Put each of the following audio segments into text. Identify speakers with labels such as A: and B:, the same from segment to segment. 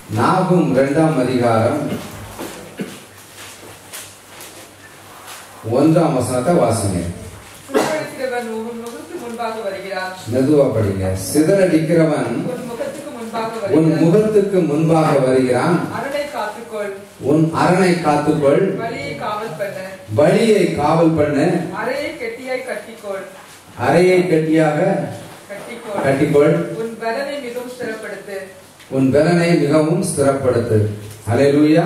A: நாகும் இரண்டாம் அதிகாரம் ஒன்றாம் வசனத்தை வாசிங்க
B: சிதறடிக்கிறவன் உன் முகத்துக்கு முன்பாக வருகிறான்
A: மெதுவா படிங்க சிதறடிக்கிறவன்
B: உன் முகத்துக்கு முன்பாக
A: உன்
B: வருகிறான்
A: முகத்துக்கு முன்பாக வருகிறான்
B: அரணை காத்துக்கொள்
A: உன் அரணை காத்துக்கொள்
B: வழியை காவல் பண்ணு
A: வழியை காவல் பண்ணு
B: அறையை கெட்டியாய் கட்டிக்கொள்
A: அறையை கட்டியாக
B: கட்டிக்கொள்
A: கட்டிக்கொள்
B: உன் பலனை மிகவும் ஸ்திரப்படுத்து
A: உன் பலனை மிகவும் ஸ்திரப்படுத்து ஹalleluya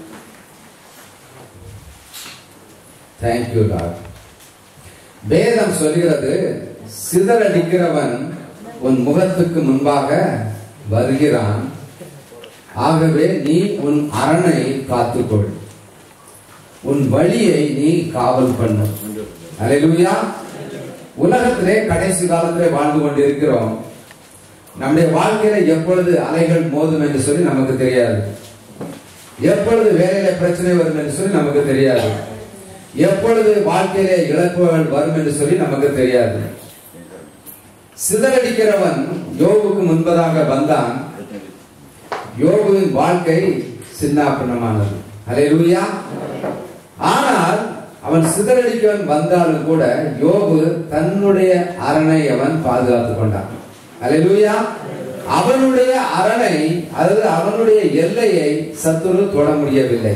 A: thank you lord வேதம் சொல்கிறது சிதறடிக்கிறவன் உன் முகத்துக்கு முன்பாக வருகிறான் ஆகவே நீ உன் அரணை காத்துக்கொள் உன் வழியை நீ காவல் பண்ணு ஹalleluya உலகத்திலே கடைசி காலத்திலே வாழ்ந்து கொண்டிருக்கிறோம் நம்முடைய வாழ்க்கையில எப்பொழுது அலைகள் மோதும் என்று சொல்லி நமக்கு தெரியாது எப்பொழுது வேலையில பிரச்சனை வரும் என்று சொல்லி நமக்கு தெரியாது எப்பொழுது வாழ்க்கையிலே இழப்புகள் வரும் என்று சொல்லி நமக்கு தெரியாது சிதறடிக்கிறவன் யோபுக்கு முன்பதாக வந்தான் யோபுவின் வாழ்க்கை சின்னாபின்னமானது ஹalleluya ஆனால் அவன் சிதறடிக்கவன் வந்தாலும் கூட யோபு தன்னுடைய அரணை அவன் பாதுகாத்துக் கொண்டான் ஹalleluya அவனுடைய அரணை அதாவது அவனுடைய எல்லையை சத்துரு தொட முடியவில்லை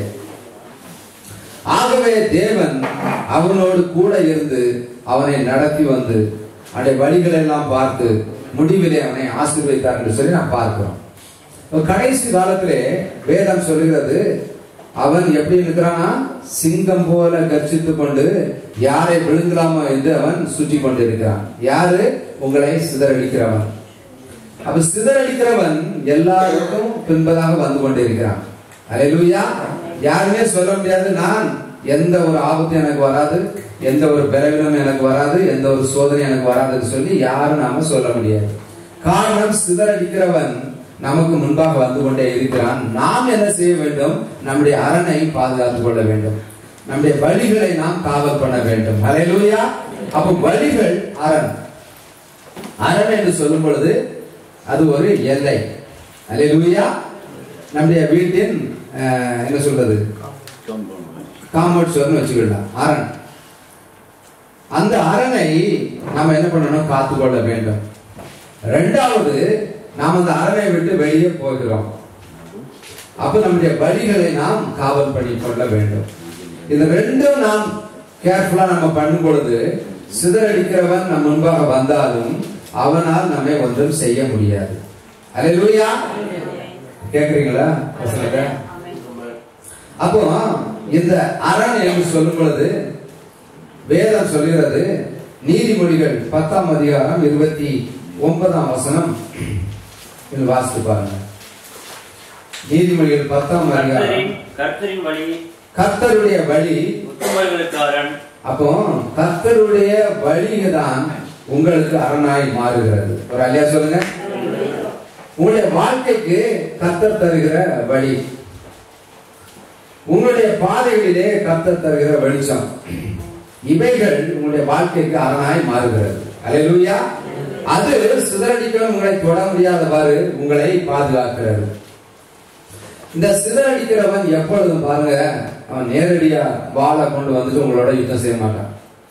A: ஆகவே தேவன் அவனோடு கூட இருந்து அவனை நடத்தி வந்து அவனுடைய வழிகளை எல்லாம் பார்த்து முடிவிலே அவனை ஆசீர்வதித்தார் என்று சொல்லி நாம் பார்க்கிறோம் இப்ப கடைசி காலத்திலே வேதம் சொல்லுகிறது அவன் எப்படி இருக்கிறானா சிங்கம் போல கர்ஜித்துக் கொண்டு யாரை விழுங்கலாமோ என்று அவன் சுற்றி கொண்டிருக்கிறான் யாரு உங்களை சிதறடிக்கிறவன் அப்ப சிதறடிக்கிறவன் எல்லாருக்கும் பின்பதாக வந்து கொண்டிருக்கிறான் அல்லேலூயா யாருமே சொல்ல முடியாது நான் எந்த ஒரு ஆபத்தும் எனக்கு வராது எந்த ஒரு பலவீனமும் எனக்கு வராது எந்த ஒரு சோதனை எனக்கு வராதுன்னு சொல்லி யாரும் நாம சொல்ல முடியாது காரணம் சிதறடிக்கிறவன் நமக்கு முன்பாக வந்து கொண்டே இருக்கிறான் நாம் என்ன செய்ய வேண்டும் நம்முடைய அரணை பாதுகாத்துக் கொள்ள வேண்டும் நம்முடைய வழிகளை நாம் காவல் பண்ண வேண்டும் ஹalleluya அப்ப வழிகள் அரண் அரண் என்று சொல்லும் பொழுது அது ஒரு எல்லை ஹalleluya நம்முடைய வீட்டின் அஹ், என்ன சொல்றது காம்பவுண்ட் சுவர்னு வச்சுக்கலாம் அரண் அந்த அரணை நாம என்ன பண்ணணும் காத்துக்கொள்ள வேண்டும் ரெண்டாவது நாம் அந்த அரணை விட்டு வெளியே போகிறோம் அப்ப நம்முடைய வழிகளை நாம் காவல் பண்ணி கொள்ள வேண்டும் இது ரெண்டும் நாம் கேர்ஃபுல்லா நம்ம பண்ணும் பொழுது சிதறடிக்கிறவன் நம் முன்பாக வந்தாலும் அவனால் நம்மை ஒன்றும் செய்ய முடியாது அல்லேலூயா கேக்குறீங்களா வசனத்தை? அப்போ இந்த அரண் என்று சொல்லும் பொழுது வேதம் சொல்கிறது நீதிமொழிகள் பத்தாம் அதிகாரம் இருபத்தி ஒன்பதாம் வசனம் இதில் வாசித்து பாருங்க நீதிமொழிகள் பத்தாம் அதிகாரம்
C: கர்த்தரின் கர்த்தரின் வழி
A: கர்த்தருடைய வழி
C: உத்தமர்களுக்கு அரண்
A: அப்போ கர்த்தருடைய வழிதான் உங்களுக்கு அரணாய் மாறுகிறது ஒரு அல்லையா சொல்லுங்க உங்களுடைய வாழ்க்கைக்கு கர்த்தர் தருகிற வழி உங்களுடைய பாதைகளிலே கர்த்தர் தருகிற வெளிச்சம் இவைகள் உங்களுடைய வாழ்க்கைக்கு அரணாய் மாறுகிறது அல்லேலூயா அது சிதறடிக்கவும் உங்களை தொட முடியாதவாறு உங்களை பாதுகாக்கிறது இந்த சிதறடிக்கிறவன் எப்பொழுதும் பாருங்க அவன் நேரடியா வாளை கொண்டு வந்துட்டு உங்களோட யுத்தம் செய்ய மாட்டான்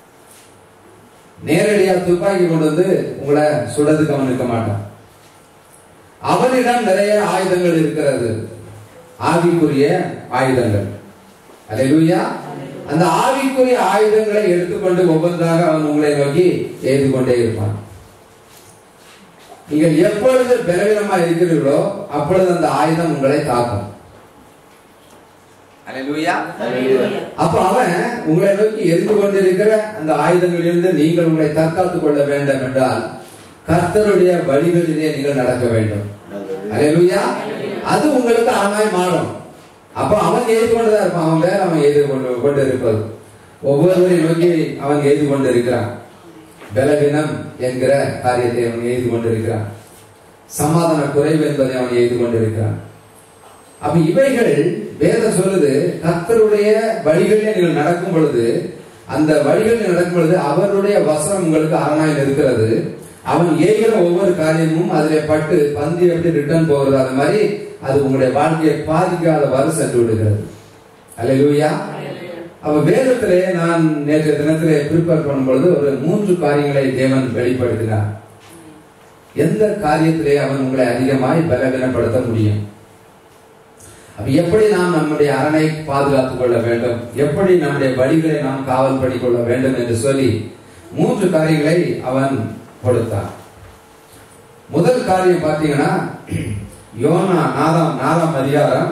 A: நேரடியா துப்பாக்கி கொண்டு வந்து உங்களை சுடதுக்கு அவன் இருக்க மாட்டான் அவனிடம் நிறைய ஆயுதங்கள் இருக்கிறது ஆவிக்குரிய ஆயுதங்கள் அல்லேலூயா அந்த ஆவிக்குரிய ஆயுதங்களை எடுத்துக்கொண்டு ஒவ்வொன்றாக அவன் உங்களை நோக்கி எய்து கொண்டே இருப்பான் நீங்கள் எப்பொழுது பலவீனமா இருக்கிறீர்களோ அப்பொழுது அந்த ஆயுதம் உங்களை தாக்கும் அல்லேலூயா அப்ப அவன் உங்களை நோக்கி எரிந்து கொண்டிருக்கிற அந்த ஆயுதங்களிலிருந்து நீங்கள் உங்களை தற்காத்துக் கொள்ள வேண்டும் என்றால் கர்த்தருடைய வழிகளிலே நீங்கள் நடக்க வேண்டும் அல்லேலூயா அது உங்களுக்கு அரணாய் மாறும் அப்ப அவன் எய்து கொண்டுதான் இருப்பான் அவன் வேற அவன் எய்து கொண்டு கொண்டு இருப்பது ஒவ்வொருவரையும் நோக்கி அவன் எய்து கொண்டு இருக்கிறான் பலவீனம் என்கிற காரியத்தை அவன் எய்து கொண்டிருக்கிறான் சமாதான குறைவு என்பதை அவன் எய்து கொண்டிருக்கிறான் அப்ப இவைகள் வேதம் சொல்லுது கர்த்தருடைய வழிகளிலே நீங்கள் நடக்கும் பொழுது அந்த வழிகளில் நடக்கும் பொழுது அவருடைய வசனம் உங்களுக்கு அரணாயில் இருக்கிறது அவன் ஏகிற ஒவ்வொரு காரியமும் அதிலே பட்டு பந்து எப்படி ரிட்டர்ன் போகிறது அது மாதிரி அது உங்களுடைய வாழ்க்கையை பாதிக்காதவாறு சென்று விடுகிறது அல்லேலூயா அப்ப வேதத்திலே நான் நேற்று தினத்திலே ப்ரிப்பேர் பண்ணும்பொழுது ஒரு மூன்று காரியங்களை தேவன் வெளிப்படுத்தினார் எந்த காரியத்திலே அவன் உங்களை அதிகமாய் பலவீனப்படுத்த முடியும் அப்ப எப்படி நாம் நம்முடைய அரணை பாதுகாத்துக் கொள்ள வேண்டும் எப்படி நம்முடைய வழிகளை நாம் காவல் பண்ணிக் கொள்ள வேண்டும் என்று சொல்லி மூன்று காரியங்களை அவன் கொடுத்தான் முதல் காரியம் பார்த்தீங்கன்னா யோனா நாலாம் நாலாம் அதிகாரம்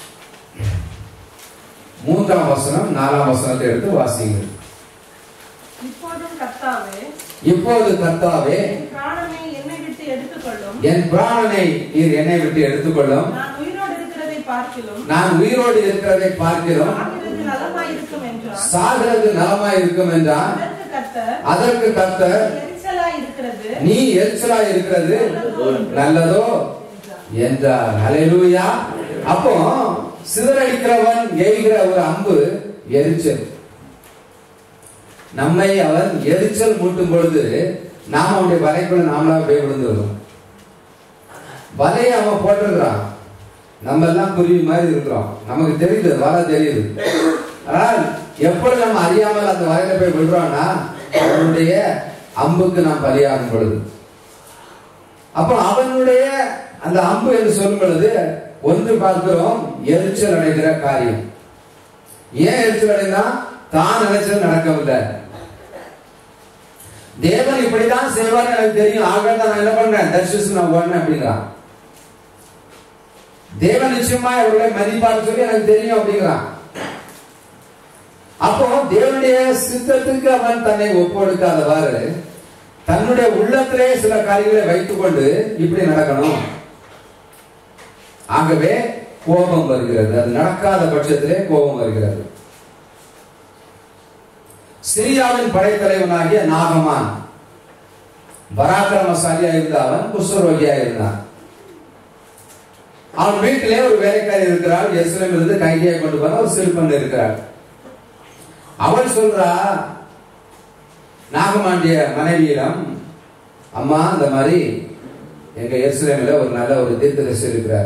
A: மூன்றாம் வசனம் நாலாம் வசனத்தை எடுத்து வாசிங்க
D: இப்போதும் கர்த்தாவே
A: இப்போது கர்த்தாவே
D: என் பிராணனை என்னை விட்டு எடுத்துக்கொள்ளும்
A: என் பிராணனை நீர் என்னை விட்டு எடுத்துக்கொள்ளும்
D: நான் உயிரோடு இருக்கிறதை பார்க்கிலும்
A: நான் உயிரோடு இருக்கிறதை பார்க்கிறோம்
D: ஆகிறது நலமாயிருக்கும் என்றான்
A: சாகிறது நலமாய் இருக்கும் என்றான்
D: அதற்கு கர்த்தர்
A: அதற்கு கர்த்தர்
D: எரிச்சலாய் இருக்கிறது
A: நீ எரிச்சலாய் இருக்கிறது நல்லதோ என்றார் ஹalleluya அப்போ சிதறடிக்கிறவன் எய்கிற ஒரு அம்பு எரிச்சல் நம்மை அவன் எரிச்சல் மூட்டும் பொழுது நாம் அவனுடைய வலைக்குள்ள நாமளா போய் விழுந்துருவோம் வலையை அவன் போட்டிருக்கிறான் நம்ம எல்லாம் குருவி மாதிரி இருக்கிறோம் நமக்கு தெரியுது வலை தெரியுது ஆனால் எப்பொழுது நம்ம அறியாமல் அந்த வலையில போய் விடுறோம்னா அவனுடைய அம்புக்கு நாம் பலியாகும் பொழுது அப்போ அவனுடைய அந்த அம்பு என்று சொல்லும் பொழுது ஒன்று பார்க்கிறோம் எரிச்சல் அடைகிற காரியம் ஏன் எரிச்சல் அடைந்தா தான் நினைச்சது நடக்கவில்லை தேவன் இப்படிதான் செய்வார் எனக்கு தெரியும் ஆக நான் என்ன பண்றேன் தர்ஷிஸ் நான் ஓடுறேன் அப்படிங்கிறான் தேவன் நிச்சயமா அவர்களை மதிப்பார் சொல்லி எனக்கு தெரியும் அப்படிங்கிறான் அப்போ தேவனுடைய சித்தத்துக்கு அவன் தன்னை ஒப்புக்கொடுக்காதவாறு தன்னுடைய உள்ளத்திலே சில காரியங்களை வைத்துக் கொண்டு இப்படி நடக்கணும் ஆகவே கோபம் வருகிறது அது நடக்காத பட்சத்திலே கோபம் வருகிறது சிரியாவின் படைத்தலைவனாகிய நாகமான் பராக்கிரமசாலியா இருந்த அவன் குஷ்டரோகியா இருந்தான் அவன் வீட்டிலே ஒரு வேலைக்காரி இருக்கிறாள் எஸ்லம் இருந்து கைதியை கொண்டு போன ஒரு சிறுபன் இருக்கிறாள் அவள் சொல்றா நாகமாண்டிய மனைவியிடம் அம்மா இந்த மாதிரி எங்க எருசலேமில் ஒரு நல்ல ஒரு தீர்க்கதரிசி இருக்கிறார்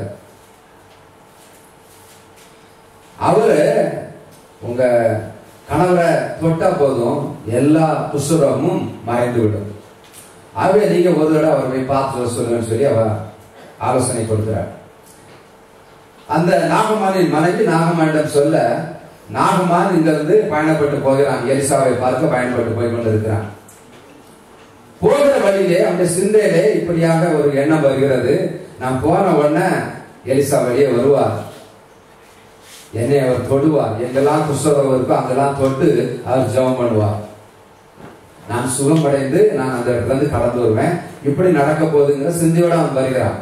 A: அவரு உங்க கணவரை தொட்டா போதும் எல்லா புஸ்தகமும் மறைந்து விடும் ஆகவே நீங்க ஒரு தடவை அவர் போய் பார்த்து வர சொல்லுங்கன்னு சொல்லி அவ ஆலோசனை கொடுக்கிறார் அந்த நாகமானின் மனைவி நாகமானிடம் சொல்ல நாகமான் இங்கிருந்து பயணப்பட்டு போகிறான் எலிசாவை பார்க்க பயணப்பட்டு போய் கொண்டிருக்கிறான் போகிற வழியிலே அவனுடைய சிந்தையிலே இப்படியாக ஒரு எண்ணம் வருகிறது நான் போன உடனே எலிசா வெளியே வருவார் என்னை அவர் தொடுவார் எங்கெல்லாம் குஷ்டரோகம் இருக்கோ அங்கெல்லாம் தொட்டு அவர் ஜெபம் பண்ணுவார் நான் சுகமடைந்து நான் அந்த இடத்துல இருந்து கடந்து வருவேன் இப்படி நடக்க போகுதுங்கிற சிந்தையோட அவன் வருகிறான்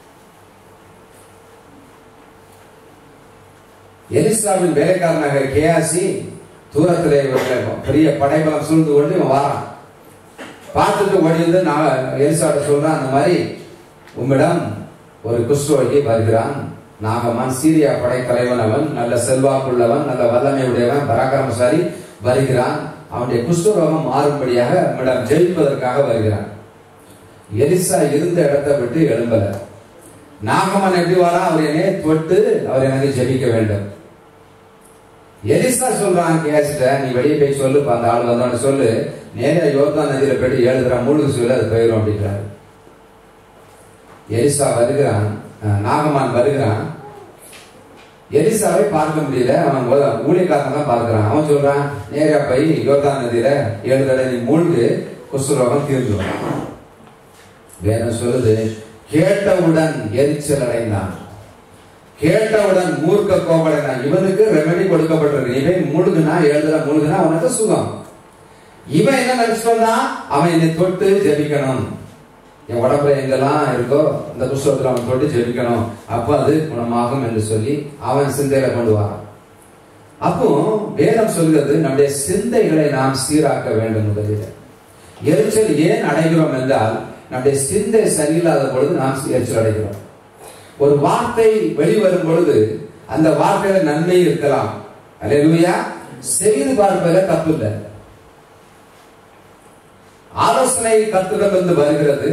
A: எலிசாவின் வேலைக்காரனாக கேயாசி தூரத்திலே இவர்களை பெரிய படைபலம் சூழ்ந்து கொண்டு இவன் வாரான் பார்த்துட்டு ஓடி வந்து நான் எலிசாட்ட சொல்றான் அந்த மாதிரி உம்மிடம் ஒரு குஷ்டரோகி வருகிறான் நாகமான் சீரியா படை தலைவன் அவன் நல்ல செல்வாக்குள்ளவன் நல்ல வல்லமை உடையவன் பராக்கிரமசாலி வருகிறான் அவனுடைய குஷ்டரோகம் மாறும்படியாக நம்மிடம் ஜெயிப்பதற்காக வருகிறான் எலிசா இருந்த இடத்தை விட்டு எழும்பல நாகமன் எப்படி வரா அவர் என்னை தொட்டு அவர் எனக்கு ஜெபிக்க வேண்டும் எலிசா சொல்றான் கேசிட்ட நீ வெளியே போய் சொல்லு அந்த ஆள் வந்தவன சொல்லு நேரா யோர்தான் நதியில போயிட்டு ஏழு தடவை மூழ்கு சொல்லு அது போயிடும் அப்படின்றாரு எலிசா வருகிறான் அஹ், நாகமான் வருகிறான் எலிசாவை பார்க்க முடியல அவன் ஊ- ஊழியக்காரன் தான் பார்க்கிறான் அவன் சொல்றான் நேரா போய் யோர்தான் நதியில ஏழு தடவை நீ மூழ்கு குஷ்டரோகம் தீர்ந்துடும் வேதம் சொல்லுது கேட்டவுடன் எரிச்சல் அடைந்தான் கேட்டவுடன் மூர்க்க கோபடைந்தான் இவனுக்கு ரெமெடி கொடுக்கப்பட்டிருக்கு இவன் மூழ்குனா எழுதுற மூழ்குனா அவனுக்கு சுகம் இவன் என்ன நினைச்சிட்டு வந்தான் அவன் என்னை தொட்டு ஜெபிக்கணும் என் உடம்புல எங்கெல்லாம் இருக்கோ அந்த புஸ்தகத்துல அவன் தொட்டு ஜெபிக்கணும் அப்ப அது குணமாகும் என்று சொல்லி அவன் சிந்தையில கொண்டு வரான் அப்போ வேதம் சொல்கிறது நம்முடைய சிந்தைகளை நாம் சீராக்க வேண்டும் முதலில் எரிச்சல் ஏன் அடைகிறோம் என்றால் நம்முடைய சிந்தை சரியில்லாத பொழுது நாம் எரிச்சல் அடைகிறோம் ஒரு வார்த்தை வெளிவரும் பொழுது அந்த வார்த்தையில நன்மை இருக்கலாம் அல்லேலூயா செய்து பார்ப்பதில் தப்பு இல்லை ஆலோசனை கத்திடமிருந்து வருகிறது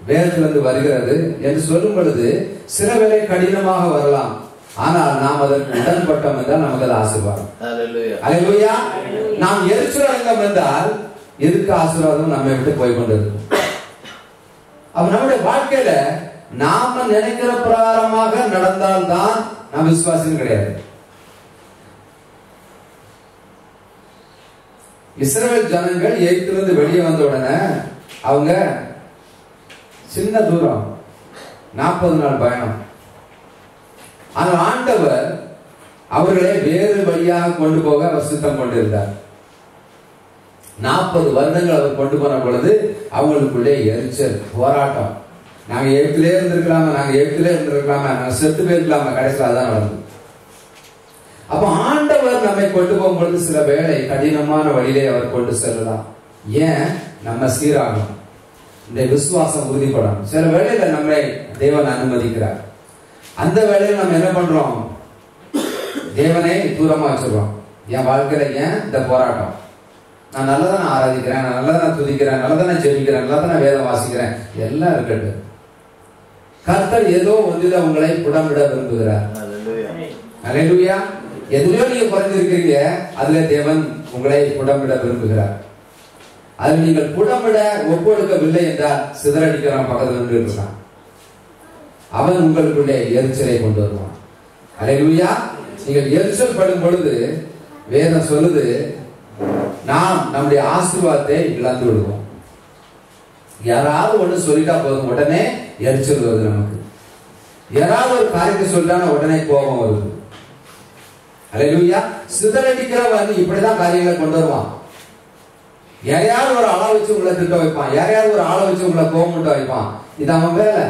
A: வேதத்திலிருந்து வருகிறது என்று சொல்லும் பொழுது சில வேளை கடினமாக வரலாம் ஆனால் நாம் அதற்கு உடன்பட்டோம் என்றால் நமக்கு அது ஆசீர்வாதம்
E: Hallelujah.
A: அல்லேலூயா நாம் எரிச்சல் அடைந்தோம் என்றால் எதுக்கு ஆசீர்வாதம் நம்மை விட்டு போய் கொண்டிருக்கும் அப்ப நம்முடைய வாழ்க்கையில நாம நினைக்கிற பிரகாரமாக நடந்தால்தான் நாம் விசுவாசம் கிடையாது இஸ்ரவேல் ஜனங்கள் எகிப்திலிருந்து வெளியே வந்த உடனே அவங்க சின்ன தூரம் நாற்பது நாள் பயணம் ஆனால் ஆண்டவர் அவர்களை வேறு வழியாக கொண்டு போக அவர் சித்தம் கொண்டிருந்தார் நாற்பது வருடங்கள் அவர் கொண்டு போன பொழுது அவங்களுக்குள்ளே எரிச்சல் போராட்டம் நாங்க எகிப்திலே இருந்திருக்கலாமா நாங்க எகிப்திலே இருந்திருக்கலாமா நாங்க செத்து போயிருக்கலாமா கடைசியில் அதான் நடந்தது அப்ப ஆண்டவர் நம்மை கொண்டு போகும் பொழுது சில வேளை கடினமான வழியிலே அவர் கொண்டு செல்லலாம் ஏன் நம்ம சீராகணும் இந்த விசுவாசம் உறுதிப்படணும் சில வேளையில நம்மை தேவன் அனுமதிக்கிறார் அந்த வேளையில நம்ம என்ன பண்றோம் தேவனை தூரமா வச்சிருக்கோம் என் வாழ்க்கையில ஏன் இந்த போராட்டம் நான் நல்லதானே ஆராதிக்கிறேன் நான் நல்லதானே துதிக்கிறேன் நல்லதானே ஜெபிக்கிறேன் நல்லதானே வேதம் வாசிக்கிறேன் எல்லாம் இருக்கட்டும் கர்த்தர் ஏதோ ஒன்றில உங்களை புடமிட விரும்புகிறார்
E: Hallelujah.
A: அலையலுயா எதுலயோ நீங்க குறைஞ்சிருக்கிறீங்க அதுல தேவன் உங்களை புடமிட விரும்புகிறார் அதில் நீங்கள் புடமிட ஒப்புக்கொடுக்கவில்லை என்றால் சிதறடிக்கிறான் பக்கத்துல நின்று இருக்கான் அவன் உங்களுக்குள்ளே எரிச்சலை கொண்டு வருவான் அலையலுயா நீங்கள் எரிச்சல் படும் பொழுது வேதம் சொல்லுது நாம் நம்முடைய ஆசீர்வாதத்தை இழந்து விடுவோம் யாராவது ஒண்ணு சொல்லிட்டா போதும் உடனே எரிச்சல் வருது நமக்கு யாராவது ஒரு காரியத்தை சொல்லிட்டானா உடனே கோபம் வருது அல்லேலூயா சிதறடிக்கிறவன் இப்படிதான் காரியங்களை கொண்டு வருவான் யாரையாவது ஒரு ஆளை வச்சு உங்களை திட்ட வைப்பான் யாரையாவது ஒரு ஆளை வச்சு உங்களை கோபம் முட்ட வைப்பான் இது அவன் வேலை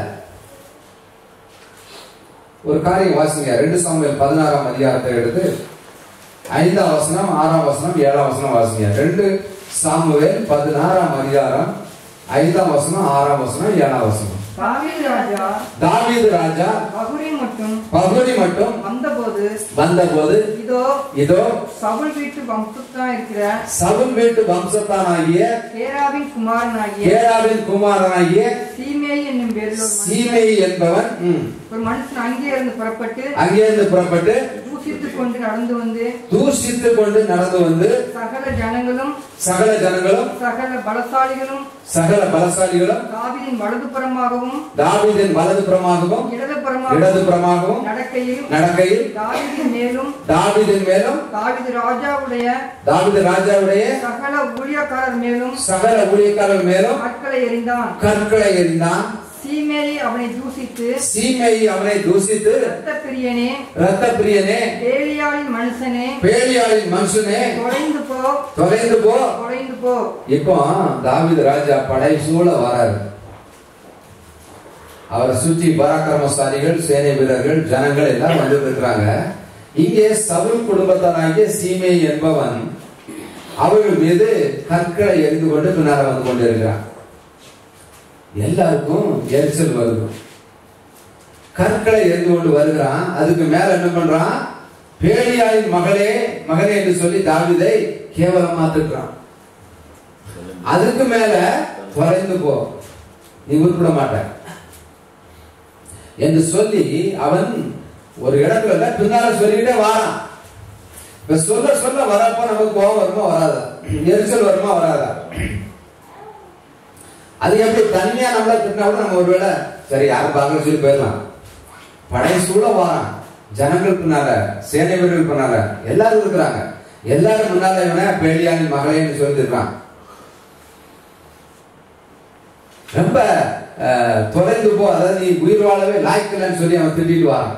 A: ஒரு காரியம் வாசிங்க ரெண்டு சாமுவேல் பதினாறாம் அதிகாரத்தை எடுத்து ஐந்தாம் வசனம் ஆறாம் வசனம் ஏழாம் வசனம் வாசிங்க ரெண்டு சாமுவேல் பதினாறாம் அதிகாரம் ஐந்தாம் வசனம் ஆறாம் வசனம் ஏழாம் வசனம்
B: தாவீது ராஜா
A: தாவீது ராஜா
B: பகுரி மற்றும்
A: பகுதி மட்டும்
B: வந்தபோது
A: வந்தபோது
B: இதோ
A: இதோ
B: சவுல் வீட்டு வம்சத்தான் இருக்கிற
A: சவுல் வீட்டு வம்சத்தானாகிய
B: கேராவின் குமாரனாகிய
A: ஏராவின் குமாரனாகிய
B: சீமேய் என்னும் பேரில் ஒரு மனுஷன்
A: சீமை என்பவன் ம்,
B: ஒரு மனுஷன் அங்கே இருந்து புறப்பட்டு
A: அங்கிருந்து புறப்பட்டு
B: தூசித்துக் கொண்டு நடந்து வந்து
A: தூஷித்து கொண்டு நடந்து வந்து
B: சகல ஜனங்களும்
A: சகல ஜனங்களும்
B: சகல பலசாலிகளும்
A: சகல பலசாலிகளும்
B: தாவீதின் வலதுபுறமாகவும்
A: தாவீதின் வலதுபுறமாகவும்
B: இடதுபுறமாகவும்
A: இடதுபுறமாகவும்
B: நடக்கையில்
A: நடக்கையில்
B: தாவீதின் மேலும்
A: தாவீதின் மேலும்
B: தாவீது ராஜாவுடைய
A: தாவீது ராஜாவுடைய
B: சகல ஊழியக்காரர் மேலும்
A: சகல ஊழியக்காரர் மேலும்
B: ஆட்களை எறிந்தான்
A: கற்களை எறிந்தான்
B: சீமேயை அவனை தூசித்து
A: சீமை அவனை தூசித்து
B: இரத்த பிரியனே
A: ரத்த பிரியனே
B: பேலியாளின் மனுஷனே
A: பேலியாளின் மனுஷனே
B: தொலைந்து போ
A: தொலைந்து போ
B: தொலைந்து போ
A: இப்போ தாவீது ராஜா படை சூழ வராரு அவரை சுற்றி பராக்கிரமசாலிகள் சேனை வீரர்கள் ஜனங்கள் எல்லாம் வந்து இருக்கிறாங்க இங்கே சவுல் குடும்பத்தானாகிய சீமை என்பவன் அவர்கள் மீது கற்களை எரிந்து கொண்டு பின்னால வந்து கொண்டிருக்கிறான் எல்லாருக்கும் எரிச்சல் வருது கற்களை எரிந்து கொண்டு வருகிறான் அதுக்கு மேல என்ன பண்றான் பேலியாளின் மகளே மகனே என்று சொல்லி தாவிதை கேவலமா திட்டுறான் அதுக்கு மேல தொலைந்து போ நீ உருப்பிட மாட்ட என்று சொல்லி அவன் ஒரு இடத்துல இல்ல, பின்னால சொல்லிக்கிட்டே வாரான் இப்ப சொல்ல சொல்ல வரப்ப நமக்கு கோபம் வருமா வராதா எரிச்சல் வருமா வராதா அது எப்படி தனியா நம்மள திட்டினா கூட நம்ம ஒருவேளை சரி யாரும் பார்க்கல சொல்லி போயிடலாம் படை சூழ வாரான் ஜனங்கள் பின்னால சேனை வீரர்கள் பின்னால எல்லாரும் இருக்கிறாங்க எல்லாரும் முன்னால இவன பேலியானி மகளேன்னு சொல்லியிருக்கான் ரொம்ப அஹ், தொலைந்து போ அதாவது நீ உயிர் வாழவே லாய்க்கலன்னு சொல்லி அவன் திட்டிட்டு வரான்